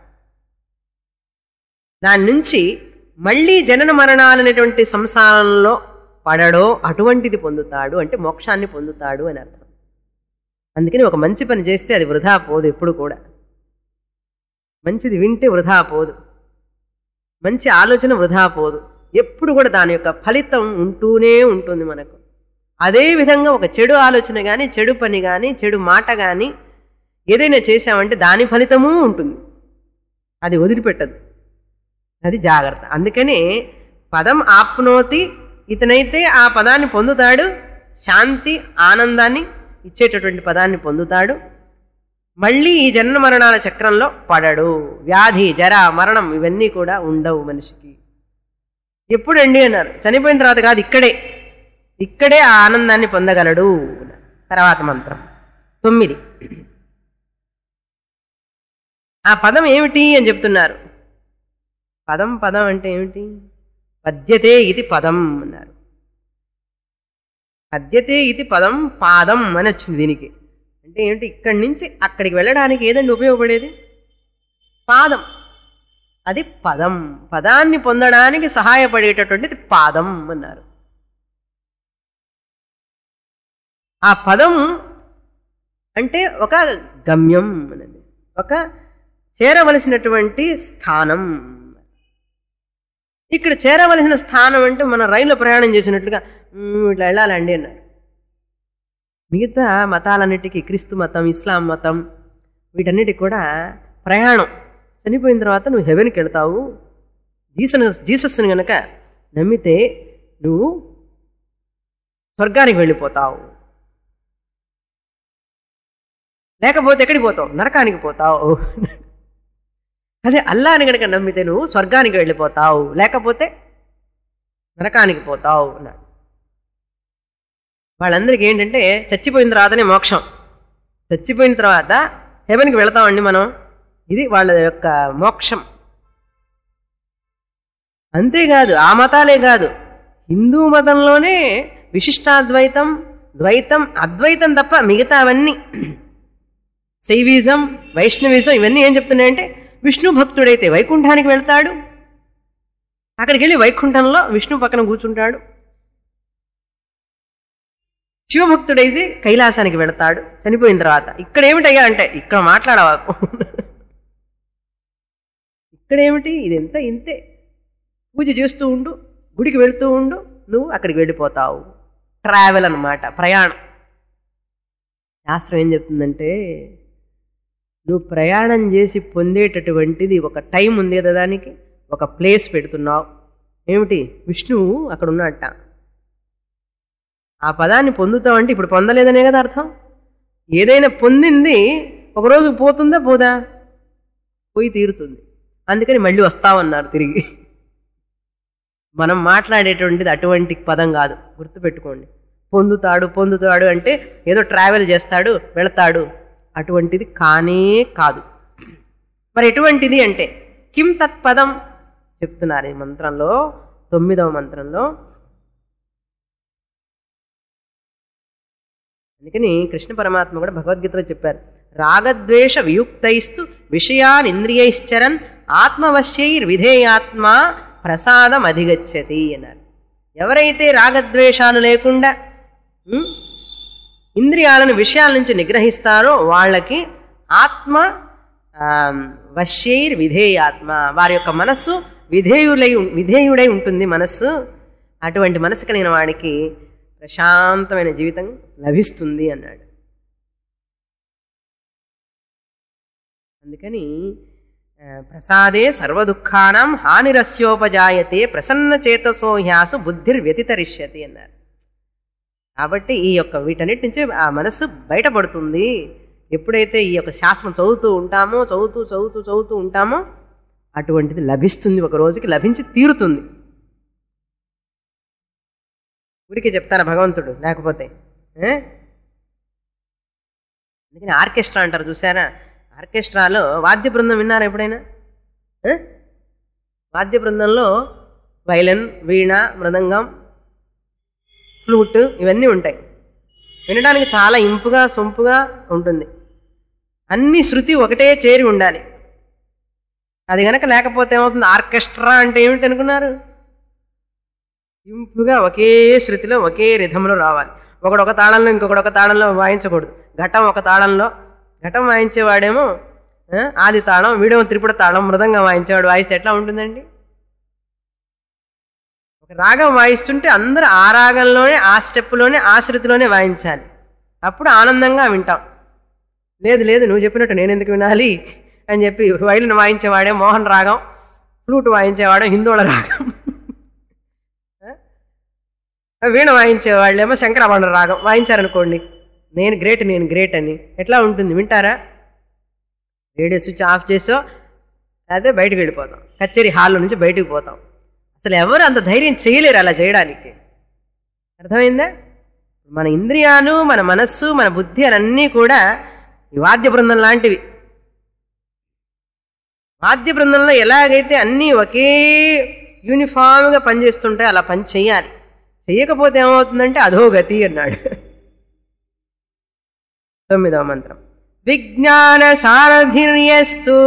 [SPEAKER 1] దాని నుంచి మళ్ళీ జనన మరణాలనేటువంటి సంసారంలో పడడో అటువంటిది పొందుతాడు అంటే మోక్షాన్ని పొందుతాడు అని అర్థం అందుకని ఒక మంచి పని చేస్తే అది వృధా పోదు ఎప్పుడు కూడా మంచిది వింటే వృధా పోదు మంచి ఆలోచన వృధా పోదు ఎప్పుడు కూడా దాని యొక్క ఫలితం ఉంటూనే ఉంటుంది మనకు అదే విధంగా ఒక చెడు ఆలోచన కానీ చెడు పని కానీ చెడు మాట కానీ ఏదైనా చేశామంటే దాని ఫలితము ఉంటుంది అది వదిలిపెట్టదు అది జాగ్రత్త అందుకని పదం ఆప్నోతి ఇతనైతే ఆ పదాన్ని పొందుతాడు శాంతి ఆనందాన్ని ఇచ్చేటటువంటి పదాన్ని పొందుతాడు మళ్ళీ ఈ జన్మ మరణాల చక్రంలో పడడు వ్యాధి జర మరణం ఇవన్నీ కూడా ఉండవు మనిషికి ఎప్పుడండి అన్నారు చనిపోయిన తర్వాత కాదు ఇక్కడే ఇక్కడే ఆ ఆనందాన్ని పొందగలడు తర్వాత మంత్రం తొమ్మిది ఆ పదం ఏమిటి అని చెప్తున్నారు పదం పదం అంటే ఏమిటి పద్యతే ఇది పదం అన్నారు పద్యతే ఇది పదం పాదం అని వచ్చింది దీనికి అంటే ఏంటి ఇక్కడి నుంచి అక్కడికి వెళ్ళడానికి ఏదండి ఉపయోగపడేది పాదం అది పదం పదాన్ని పొందడానికి సహాయపడేటటువంటిది పాదం అన్నారు ఆ పదం అంటే ఒక గమ్యం అనేది ఒక చేరవలసినటువంటి స్థానం ఇక్కడ చేరవలసిన స్థానం అంటే మన రైల్లో ప్రయాణం చేసినట్లుగా "మ్మ్, ఇట్లా వెళ్ళాలండి అన్నారు మిగతా మతాలన్నిటికీ క్రీస్తు మతం ఇస్లాం మతం వీటన్నిటికి కూడా ప్రయాణం చనిపోయిన తర్వాత నువ్వు హెవెన్కి వెళ్తావు జీసస్ జీసస్ని గనక నమ్మితే నువ్వు స్వర్గానికి వెళ్ళిపోతావు లేకపోతే ఎక్కడికి పోతావు నరకానికి పోతావు అదే అల్లాని గనక నమ్మితే నువ్వు స్వర్గానికి వెళ్ళిపోతావు లేకపోతే నరకానికి పోతావు అన్నాడు వాళ్ళందరికీ ఏంటంటే చచ్చిపోయిన తర్వాతనే మోక్షం చచ్చిపోయిన తర్వాత హెవెన్కి వెళతామండి మనం ఇది వాళ్ళ యొక్క మోక్షం అంతేకాదు ఆ మతాలే కాదు హిందూ మతంలోనే విశిష్టాద్వైతం ద్వైతం అద్వైతం తప్ప మిగతా అవన్నీ శైవిజం వైష్ణవిజం ఇవన్నీ ఏం చెప్తున్నాయంటే విష్ణు భక్తుడైతే వైకుంఠానికి వెళ్తాడు అక్కడికి వెళ్ళి వైకుంఠంలో విష్ణు పక్కన కూర్చుంటాడు శివభక్తుడైతే కైలాసానికి వెళతాడు చనిపోయిన తర్వాత ఇక్కడ ఏమిటయ్యా అంటే ఇక్కడ మాట్లాడవాకు ఇక్కడేమిటి ఇది ఎంత ఇంతే పూజ చేస్తూ ఉండు గుడికి వెళుతూ ఉండు నువ్వు అక్కడికి వెళ్ళిపోతావు ట్రావెల్ అన్నమాట ప్రయాణం శాస్త్రం ఏం చెప్తుందంటే నువ్వు ప్రయాణం చేసి పొందేటటువంటిది ఒక టైం ఉంది కదా దానికి ఒక ప్లేస్ పెడుతున్నావు ఏమిటి విష్ణువు అక్కడ ఉన్నట్ట ఆ పదాన్ని పొందుతావంటే ఇప్పుడు పొందలేదనే కదా అర్థం ఏదైనా పొందింది ఒకరోజు పోతుందా పోదా పోయి తీరుతుంది అందుకని మళ్ళీ వస్తామన్నారు తిరిగి మనం మాట్లాడేటువంటిది అటువంటి పదం కాదు గుర్తుపెట్టుకోండి పొందుతాడు పొందుతాడు అంటే ఏదో ట్రావెల్ చేస్తాడు వెళతాడు అటువంటిది కానే కాదు మరి ఎటువంటిది అంటే కిం తత్పదం చెప్తున్నారు ఈ మంత్రంలో తొమ్మిదవ మంత్రంలో అందుకని కృష్ణ పరమాత్మ కూడా భగవద్గీతలో చెప్పారు రాగద్వేష వియుక్తైస్తు విషయాన్ ఇంద్రియైశ్చరన్ ఆత్మవశ్యైర్ విధేయాత్మ ప్రసాదం అధిగచ్చతి అన్నారు ఎవరైతే రాగద్వేషాలు లేకుండా ఉమ్, ఇంద్రియాలను విషయాల నుంచి నిగ్రహిస్తారో వాళ్ళకి ఆత్మ ఆ, వశ్యైర్ విధేయాత్మ వారి యొక్క మనస్సు విధేయులై ఉం- విధేయుడై ఉంటుంది మనస్సు అటువంటి మనసు కలిగిన వాడికి ప్రశాంతమైన జీవితం లభిస్తుంది అన్నాడు అందుకని ఆ, ప్రసాదే సర్వదుఃఖానం హానిరస్యోపజాయతే ప్రసన్న చేతసో హ్యాసు బుద్ధిర్వ్యతితరిష్యతి అన్నారు కాబట్టి ఈ యొక్క వీటన్నిటి నుంచి ఆ మనస్సు బయటపడుతుంది ఎప్పుడైతే ఈ యొక్క శాస్త్రం చదువుతూ ఉంటామో చదువుతూ చదువుతూ చదువుతూ ఉంటామో అటువంటిది లభిస్తుంది ఒక రోజుకి లభించి తీరుతుంది ఊరికే చెప్తారా భగవంతుడు లేకపోతే ఏ? అందుకని ఆర్కెస్ట్రా అంటారు చూసారా ఆర్కెస్ట్రాలో వాద్య బృందం విన్నారా ఎప్పుడైనా ఏ? వాద్య బృందంలో వైలన్ వీణ మృదంగం ఫ్లూట్ ఇవన్నీ ఉంటాయి వినడానికి చాలా ఇంపుగా సొంపుగా ఉంటుంది అన్ని శృతి ఒకటే చేరి ఉండాలి అది గనక లేకపోతే ఏమవుతుంది ఆర్కెస్ట్రా అంటే ఏమిటి అనుకున్నారు ఇంపుగా ఒకే శృతిలో ఒకే రిధంలో రావాలి ఒకడు ఒక తాళంలో ఇంకొకడు ఒక తాళంలో వాయించకూడదు ఘటం ఒక తాళంలో ఘటం వాయించేవాడేమో ఆ, ఆది తాళం వీడేమో త్రిపుడ తాళం మృదంగా వాయించేవాడు వాయిస్తే ఎట్లా ఉంటుందండి ఒక రాగం వాయిస్తుంటే అందరూ ఆ రాగంలోనే ఆ స్టెప్లోనే ఆ శృతిలోనే వాయించాలి అప్పుడు ఆనందంగా వింటాం లేదు లేదు నువ్వు చెప్పినట్టు నేను ఎందుకు వినాలి అని చెప్పి వైలిన్ వాయించేవాడే మోహన్ రాగం ఫ్లూట్ వాయించేవాడే హిందోళ రాగం ఆ? వీణ వాయించేవాళ్ళేమో శంకరాభరణ రాగం వాయించారనుకోండి నేను గ్రేట్ నేను గ్రేట్ అని ఎట్లా ఉంటుంది వింటారా రేడియో స్విచ్ ఆఫ్ చేసో లేకపోతే బయటకు వెళ్ళిపోతాం కచేరీ హాల్లో నుంచి బయటకు పోతాం అసలు ఎవరు అంత ధైర్యం చేయలేరు అలా చేయడానికి అర్థమైందా మన ఇంద్రియాలు మన మనస్సు మన బుద్ధి అన్నీ కూడా ఈ వాద్య బృందం లాంటివి వాద్య బృందంలో ఎలాగైతే అన్నీ ఒకే యూనిఫామ్గా పనిచేస్తుంటాయి అలా పని చెయ్యాలి చెయ్యకపోతే ఏమవుతుందంటే అధోగతి అన్నాడు తొమ్మిదవ మంత్రం విజ్ఞాన సారథిర్యస్తు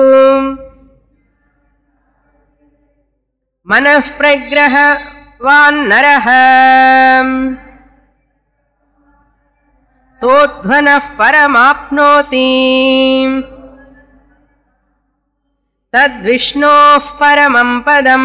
[SPEAKER 1] మనః ప్రగ్రహ వాన్నర సోధ్వనః పరమాప్నోతి తద్విష్ణోః పరమం పదం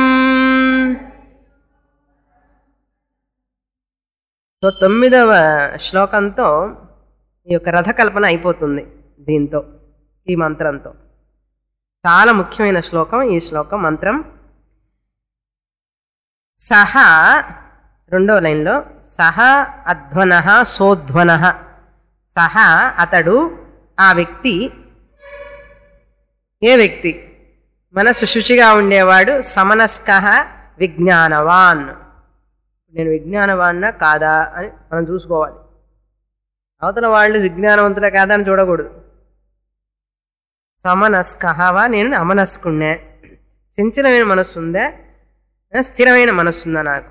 [SPEAKER 1] సో తొమ్మిదవ శ్లోకంతో ఈ యొక్క రథకల్పన అయిపోతుంది దీంతో ఈ మంత్రంతో చాలా ముఖ్యమైన శ్లోకం ఈ శ్లోకం మంత్రం సహా రెండో లైన్లో సహా అధ్వన సోధ్వన సహా అతడు ఆ వ్యక్తి ఏ వ్యక్తి మనసు శుచిగా ఉండేవాడు సమనస్క విజ్ఞానవాన్ నేను విజ్ఞానవాన్నా కాదా అని మనం చూసుకోవాలి అవతల వాళ్ళు విజ్ఞానవంతుడా కాదా అని చూడకూడదు సమనస్కహవా నేను అమనస్కున్నా చంచలమైన మనస్సు ఉందా స్థిరమైన మనస్సు ఉందా నాకు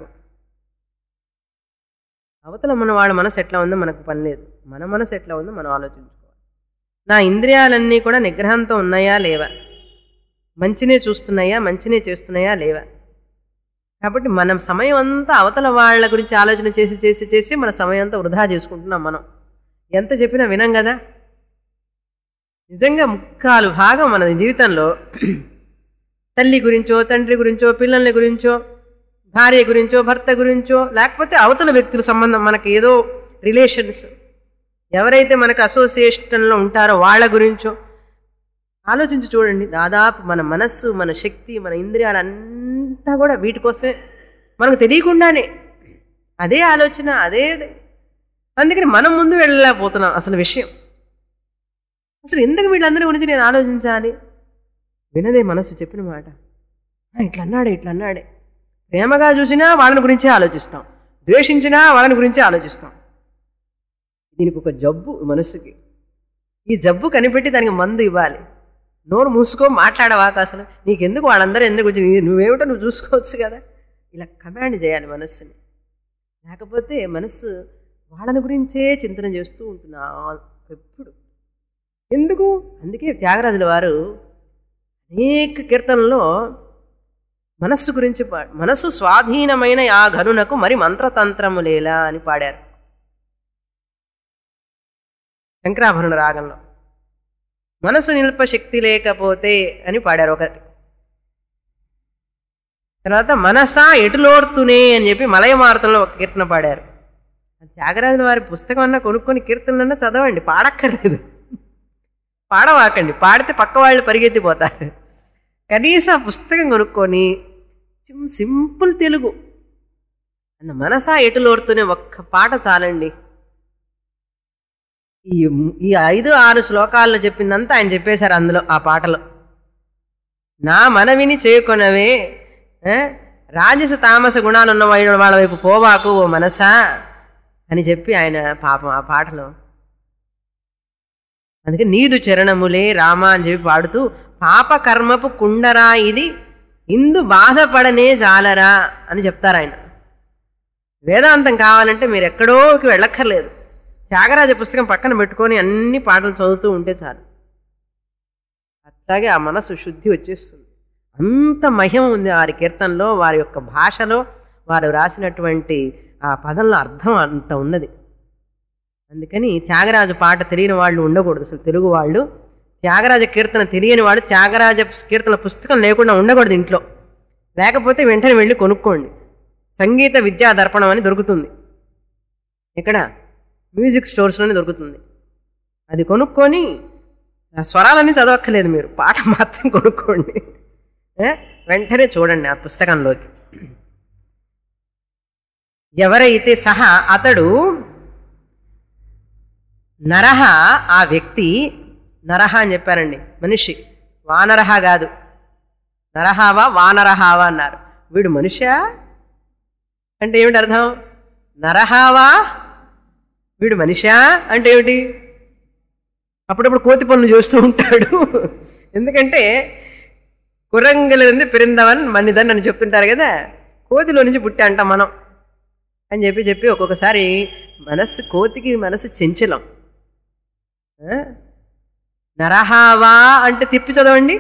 [SPEAKER 1] అవతల మన వాళ్ళ మనసు ఎట్లా ఉందో మనకు పని లేదు మన మనసు ఎట్లా ఉందో మనం ఆలోచించుకోవాలి నా ఇంద్రియాలన్నీ కూడా నిగ్రహంతో ఉన్నాయా లేవా మంచినే చూస్తున్నాయా మంచినే చేస్తున్నాయా లేవా కాబట్టి మనం సమయం అంతా అవతల వాళ్ళ గురించి ఆలోచన చేసి చేసి చేసి మన సమయం అంతా వృధా చేసుకుంటున్నాం మనం ఎంత చెప్పినా వినం కదా నిజంగా ముక్కాలు భాగం మన జీవితంలో తల్లి గురించో తండ్రి గురించో పిల్లల్ని గురించో భార్య గురించో భర్త గురించో లేకపోతే అవతల వ్యక్తుల సంబంధం మనకి ఏదో రిలేషన్స్ ఎవరైతే మనకు అసోసియేషన్లో ఉంటారో వాళ్ళ గురించో ఆలోచించి చూడండి దాదాపు మన మనస్సు మన శక్తి మన ఇంద్రియాలంతా కూడా వీటి కోసమే మనకు తెలియకుండానే అదే ఆలోచన అదే అందుకని మనం ముందు వెళ్ళలేకపోతున్నాం అసలు విషయం అసలు ఎందుకు వీళ్ళందరి గురించి నేను ఆలోచించాలి వినదే మనసు చెప్పిన మాట "ఆ, ఇట్లా అన్నాడే ఇట్లా అన్నాడే ప్రేమగా చూసినా వాళ్ళని గురించే ఆలోచిస్తాం ద్వేషించినా వాళ్ళని గురించే ఆలోచిస్తాం దీనికి ఒక జబ్బు మనసుకి ఈ జబ్బు కనిపెట్టి దానికి మందు ఇవ్వాలి నోరు మూసుకో మాట్లాడవాక అసలు నీకెందుకు వాళ్ళందరూ ఎందుకు వచ్చి నీ- నువ్వేమిటో నువ్వు చూసుకోవచ్చు కదా ఇలా కమాండ్ చేయాలి మనస్సుని లేకపోతే మనస్సు వాళ్ళని గురించే చింతన చేస్తూ ఉంటుంది ఆ- ఎప్పుడు ఎందుకు అందుకే త్యాగరాజుల వారు అనేక కీర్తనలో మనస్సు గురించి పా- మనస్సు స్వాధీనమైన ఆ ఘనునకు మరి మంత్రతంత్రములేలా అని పాడారు శంకరాభరణ రాగంలో మనసు నిల్ప శక్తి లేకపోతే అని పాడారు ఒకటి తర్వాత మనసా ఎటులోడుతూనే అని చెప్పి మలయమారుతంలో ఒక కీర్తన పాడారు త్యాగరాజుల వారి పుస్తకం అన్నా కొనుక్కొని కీర్తనన్నా చదవండి పాడక్కర్లేదు పాడవాకండి పాడితే పక్క వాళ్ళు పరిగెత్తిపోతారు కనీసం ఆ పుస్తకం కొనుక్కొని సిం- సింపుల్ తెలుగు అన్న మనసా ఎటులోడుతూనే ఒక్క పాట చాలండి ఈ ఈ ఐదు ఆరు శ్లోకాల్లో చెప్పిందంతా ఆయన చెప్పేశారు అందులో ఆ పాటలో నా మనవిని చేకొనవే ఏ? రాజస తామస గుణాలు ఉన్న వాళ్ళ వాళ్ళ వైపు పోవాకు ఓ మనసా అని చెప్పి ఆయన పాపం ఆ పాటలో అందుకే నీదు చరణములే రామ అని చెప్పి పాడుతూ పాప కర్మపు కుండరా ఇది ఇందు బాధపడనే జాలరా అని చెప్తారు ఆయన వేదాంతం కావాలంటే మీరు ఎక్కడోకి వెళ్ళక్కర్లేదు త్యాగరాజ పుస్తకం పక్కన పెట్టుకొని అన్ని పాటలు చదువుతూ ఉంటే చాలు అట్లాగే ఆ మనసు శుద్ధి వచ్చేస్తుంది అంత మహిమ ఉంది వారి కీర్తనలో వారి యొక్క భాషలో వారు రాసినటువంటి ఆ పదంలో అర్థం అంత ఉన్నది అందుకని త్యాగరాజు పాట తెలియని వాళ్ళు ఉండకూడదు అసలు తెలుగు వాళ్ళు త్యాగరాజ కీర్తన తెలియని వాడు త్యాగరాజ కీర్తన పుస్తకం లేకుండా ఉండకూడదు ఇంట్లో లేకపోతే వెంటనే వెళ్ళి కొనుక్కోండి సంగీత విద్యా దర్పణం అని దొరుకుతుంది ఇక్కడ మ్యూజిక్ స్టోర్స్లోనే దొరుకుతుంది అది కొనుక్కొని ఆ స్వరాలన్నీ చదవక్కర్లేదు మీరు పాట మాత్రం కొనుక్కోండి ఏ? వెంటనే చూడండి ఆ పుస్తకంలోకి ఎవరైతే సహా అతడు నరహ ఆ వ్యక్తి నరహ అని చెప్పారండి మనిషి వానరహ కాదు నరహావా వానరహావా అన్నారు వీడు మనిషా అంటే ఏమిటి అర్థం నరహావా వీడు మనిషా అంటే ఏమిటి అప్పుడప్పుడు కోతి పనులు చేస్తూ ఉంటాడు ఎందుకంటే కురంగలింది పిరిందవన్ మన్నిదని అని చెప్తుంటారు కదా కోతిలో నుంచి పుట్టా అంటాం మనం అని చెప్పి చెప్పి ఒక్కొక్కసారి మనస్సు కోతికి మనసు చెంచలం ఆ? నరహావా అంటే తిప్పి చదవండి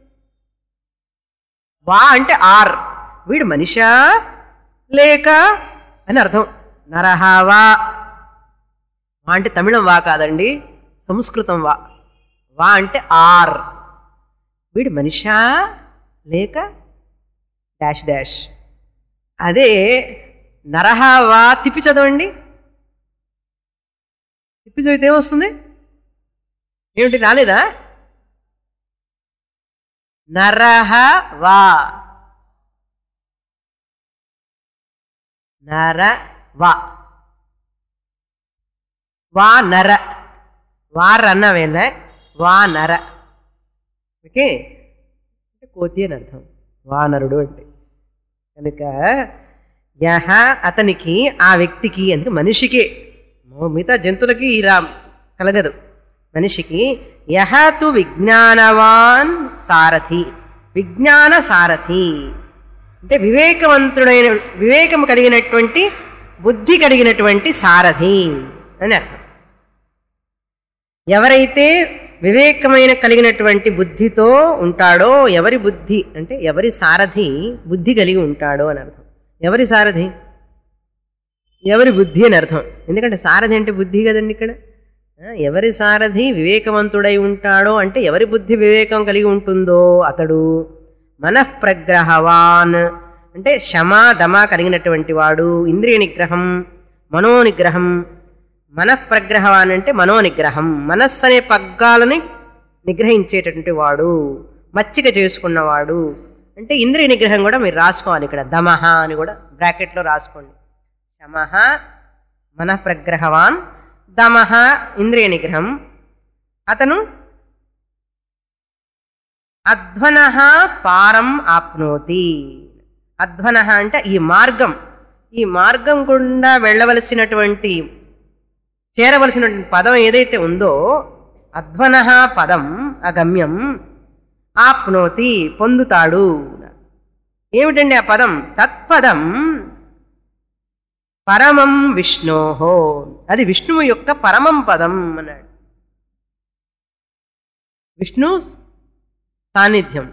[SPEAKER 1] వా అంటే ఆర్ వీడు మనిషా లేక అని అర్థం నరహావా వా అంటే తమిళం వా కాదండి సంస్కృతం వా వా అంటే ఆర్ వీడు మనిషా లేక డాష్ డాష్ అదే నరహ వా తిప్పి చదవండి తిప్పి చదివితే ఏమొస్తుంది ఏమిటి రాలేదా నరహ వా నర వా వా నర వా రన్నవేన వా నర ఓకే అంటే కోతి అని అర్థం వానరుడు అంటే కనుక యహ అతనికి ఆ వ్యక్తికి అంటే మనిషికి మిగతా జంతువులకి ఇలా కలగదు మనిషికి యహ తు విజ్ఞానవాన్ సారథి విజ్ఞాన సారథి అంటే వివేకవంతుడైన వివేకం కలిగినటువంటి బుద్ధి కలిగినటువంటి సారథి అని అర్థం ఎవరైతే వివేకమైన కలిగినటువంటి బుద్ధితో ఉంటాడో ఎవరి బుద్ధి అంటే ఎవరి సారథి బుద్ధి కలిగి ఉంటాడో అని అర్థం ఎవరి సారథి ఎవరి బుద్ధి అని అర్థం ఎందుకంటే సారథి అంటే బుద్ధి కదండి ఇక్కడ ఆ, ఎవరి సారథి వివేకవంతుడై ఉంటాడో అంటే ఎవరి బుద్ధి వివేకం కలిగి ఉంటుందో అతడు మనఃప్రగ్రహవాన్ అంటే శమ దమ కలిగినటువంటి వాడు ఇంద్రియ నిగ్రహం మనోనిగ్రహం మనఃప్రగ్రహవాన్ అంటే మనోనిగ్రహం మనస్సు అనే పగ్గాలని నిగ్రహించేటటువంటి వాడు మచ్చిక చేసుకున్నవాడు అంటే ఇంద్రియ నిగ్రహం కూడా మీరు రాసుకోవాలి ఇక్కడ దమహ అని కూడా బ్రాకెట్లో రాసుకోండి శమః మనఃప్రగ్రహవాన్ దమహ ఇంద్రియ నిగ్రహం అతను అధ్వన పారం ఆప్నోతి అధ్వన అంటే ఈ మార్గం ఈ మార్గం గుండా వెళ్ళవలసినటువంటి చేరవలసినటువంటి పదం ఏదైతే ఉందో అధ్వన పదం ఆ గమ్యం ఆప్నోతి పొందుతాడు ఏమిటండి ఆ పదం తత్పదం పరమం విష్ణోహో అది విష్ణువు యొక్క పరమం పదం అన్నాడు విష్ణు సాన్నిధ్యం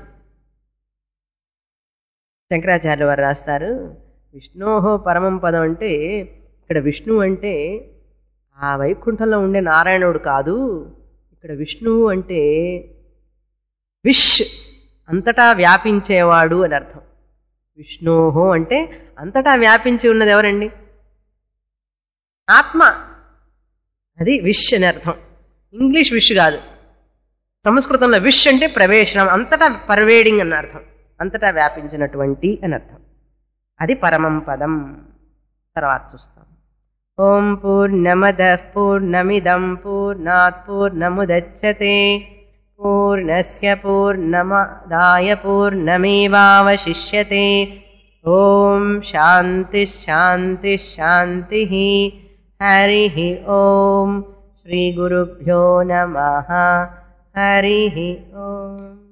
[SPEAKER 1] శంకరాచార్య వారు రాస్తారు విష్ణోహో పరమం పదం అంటే ఇక్కడ విష్ణువు అంటే ఆ వైకుంఠంలో ఉండే నారాయణుడు కాదు ఇక్కడ విష్ణువు అంటే విష్ అంతటా వ్యాపించేవాడు అని అర్థం విష్ణోహో అంటే అంతటా వ్యాపించి ఉన్నది ఎవరండి ఆత్మ అది విష్ అని అర్థం ఇంగ్లీష్ విష్ కాదు సంస్కృతంలో విష్ అంటే ప్రవేశనం అంతటా పర్వేడింగ్ అని అర్థం అంతటా వ్యాపించినటువంటి అని అర్థం అది పరమం పదం తర్వాత చూస్తాం ఓం పూర్ణమద పూర్ణమిదం పూర్ణాత్ పూర్ణముదచ్చతే పూర్ణస్య పూర్ణమదాయ పూర్ణమేవావశిష్యతే ఓం శాంతి శాంతి శాంతి హరి ఓం శ్రీ గురుభ్యో నమ హరి ఓం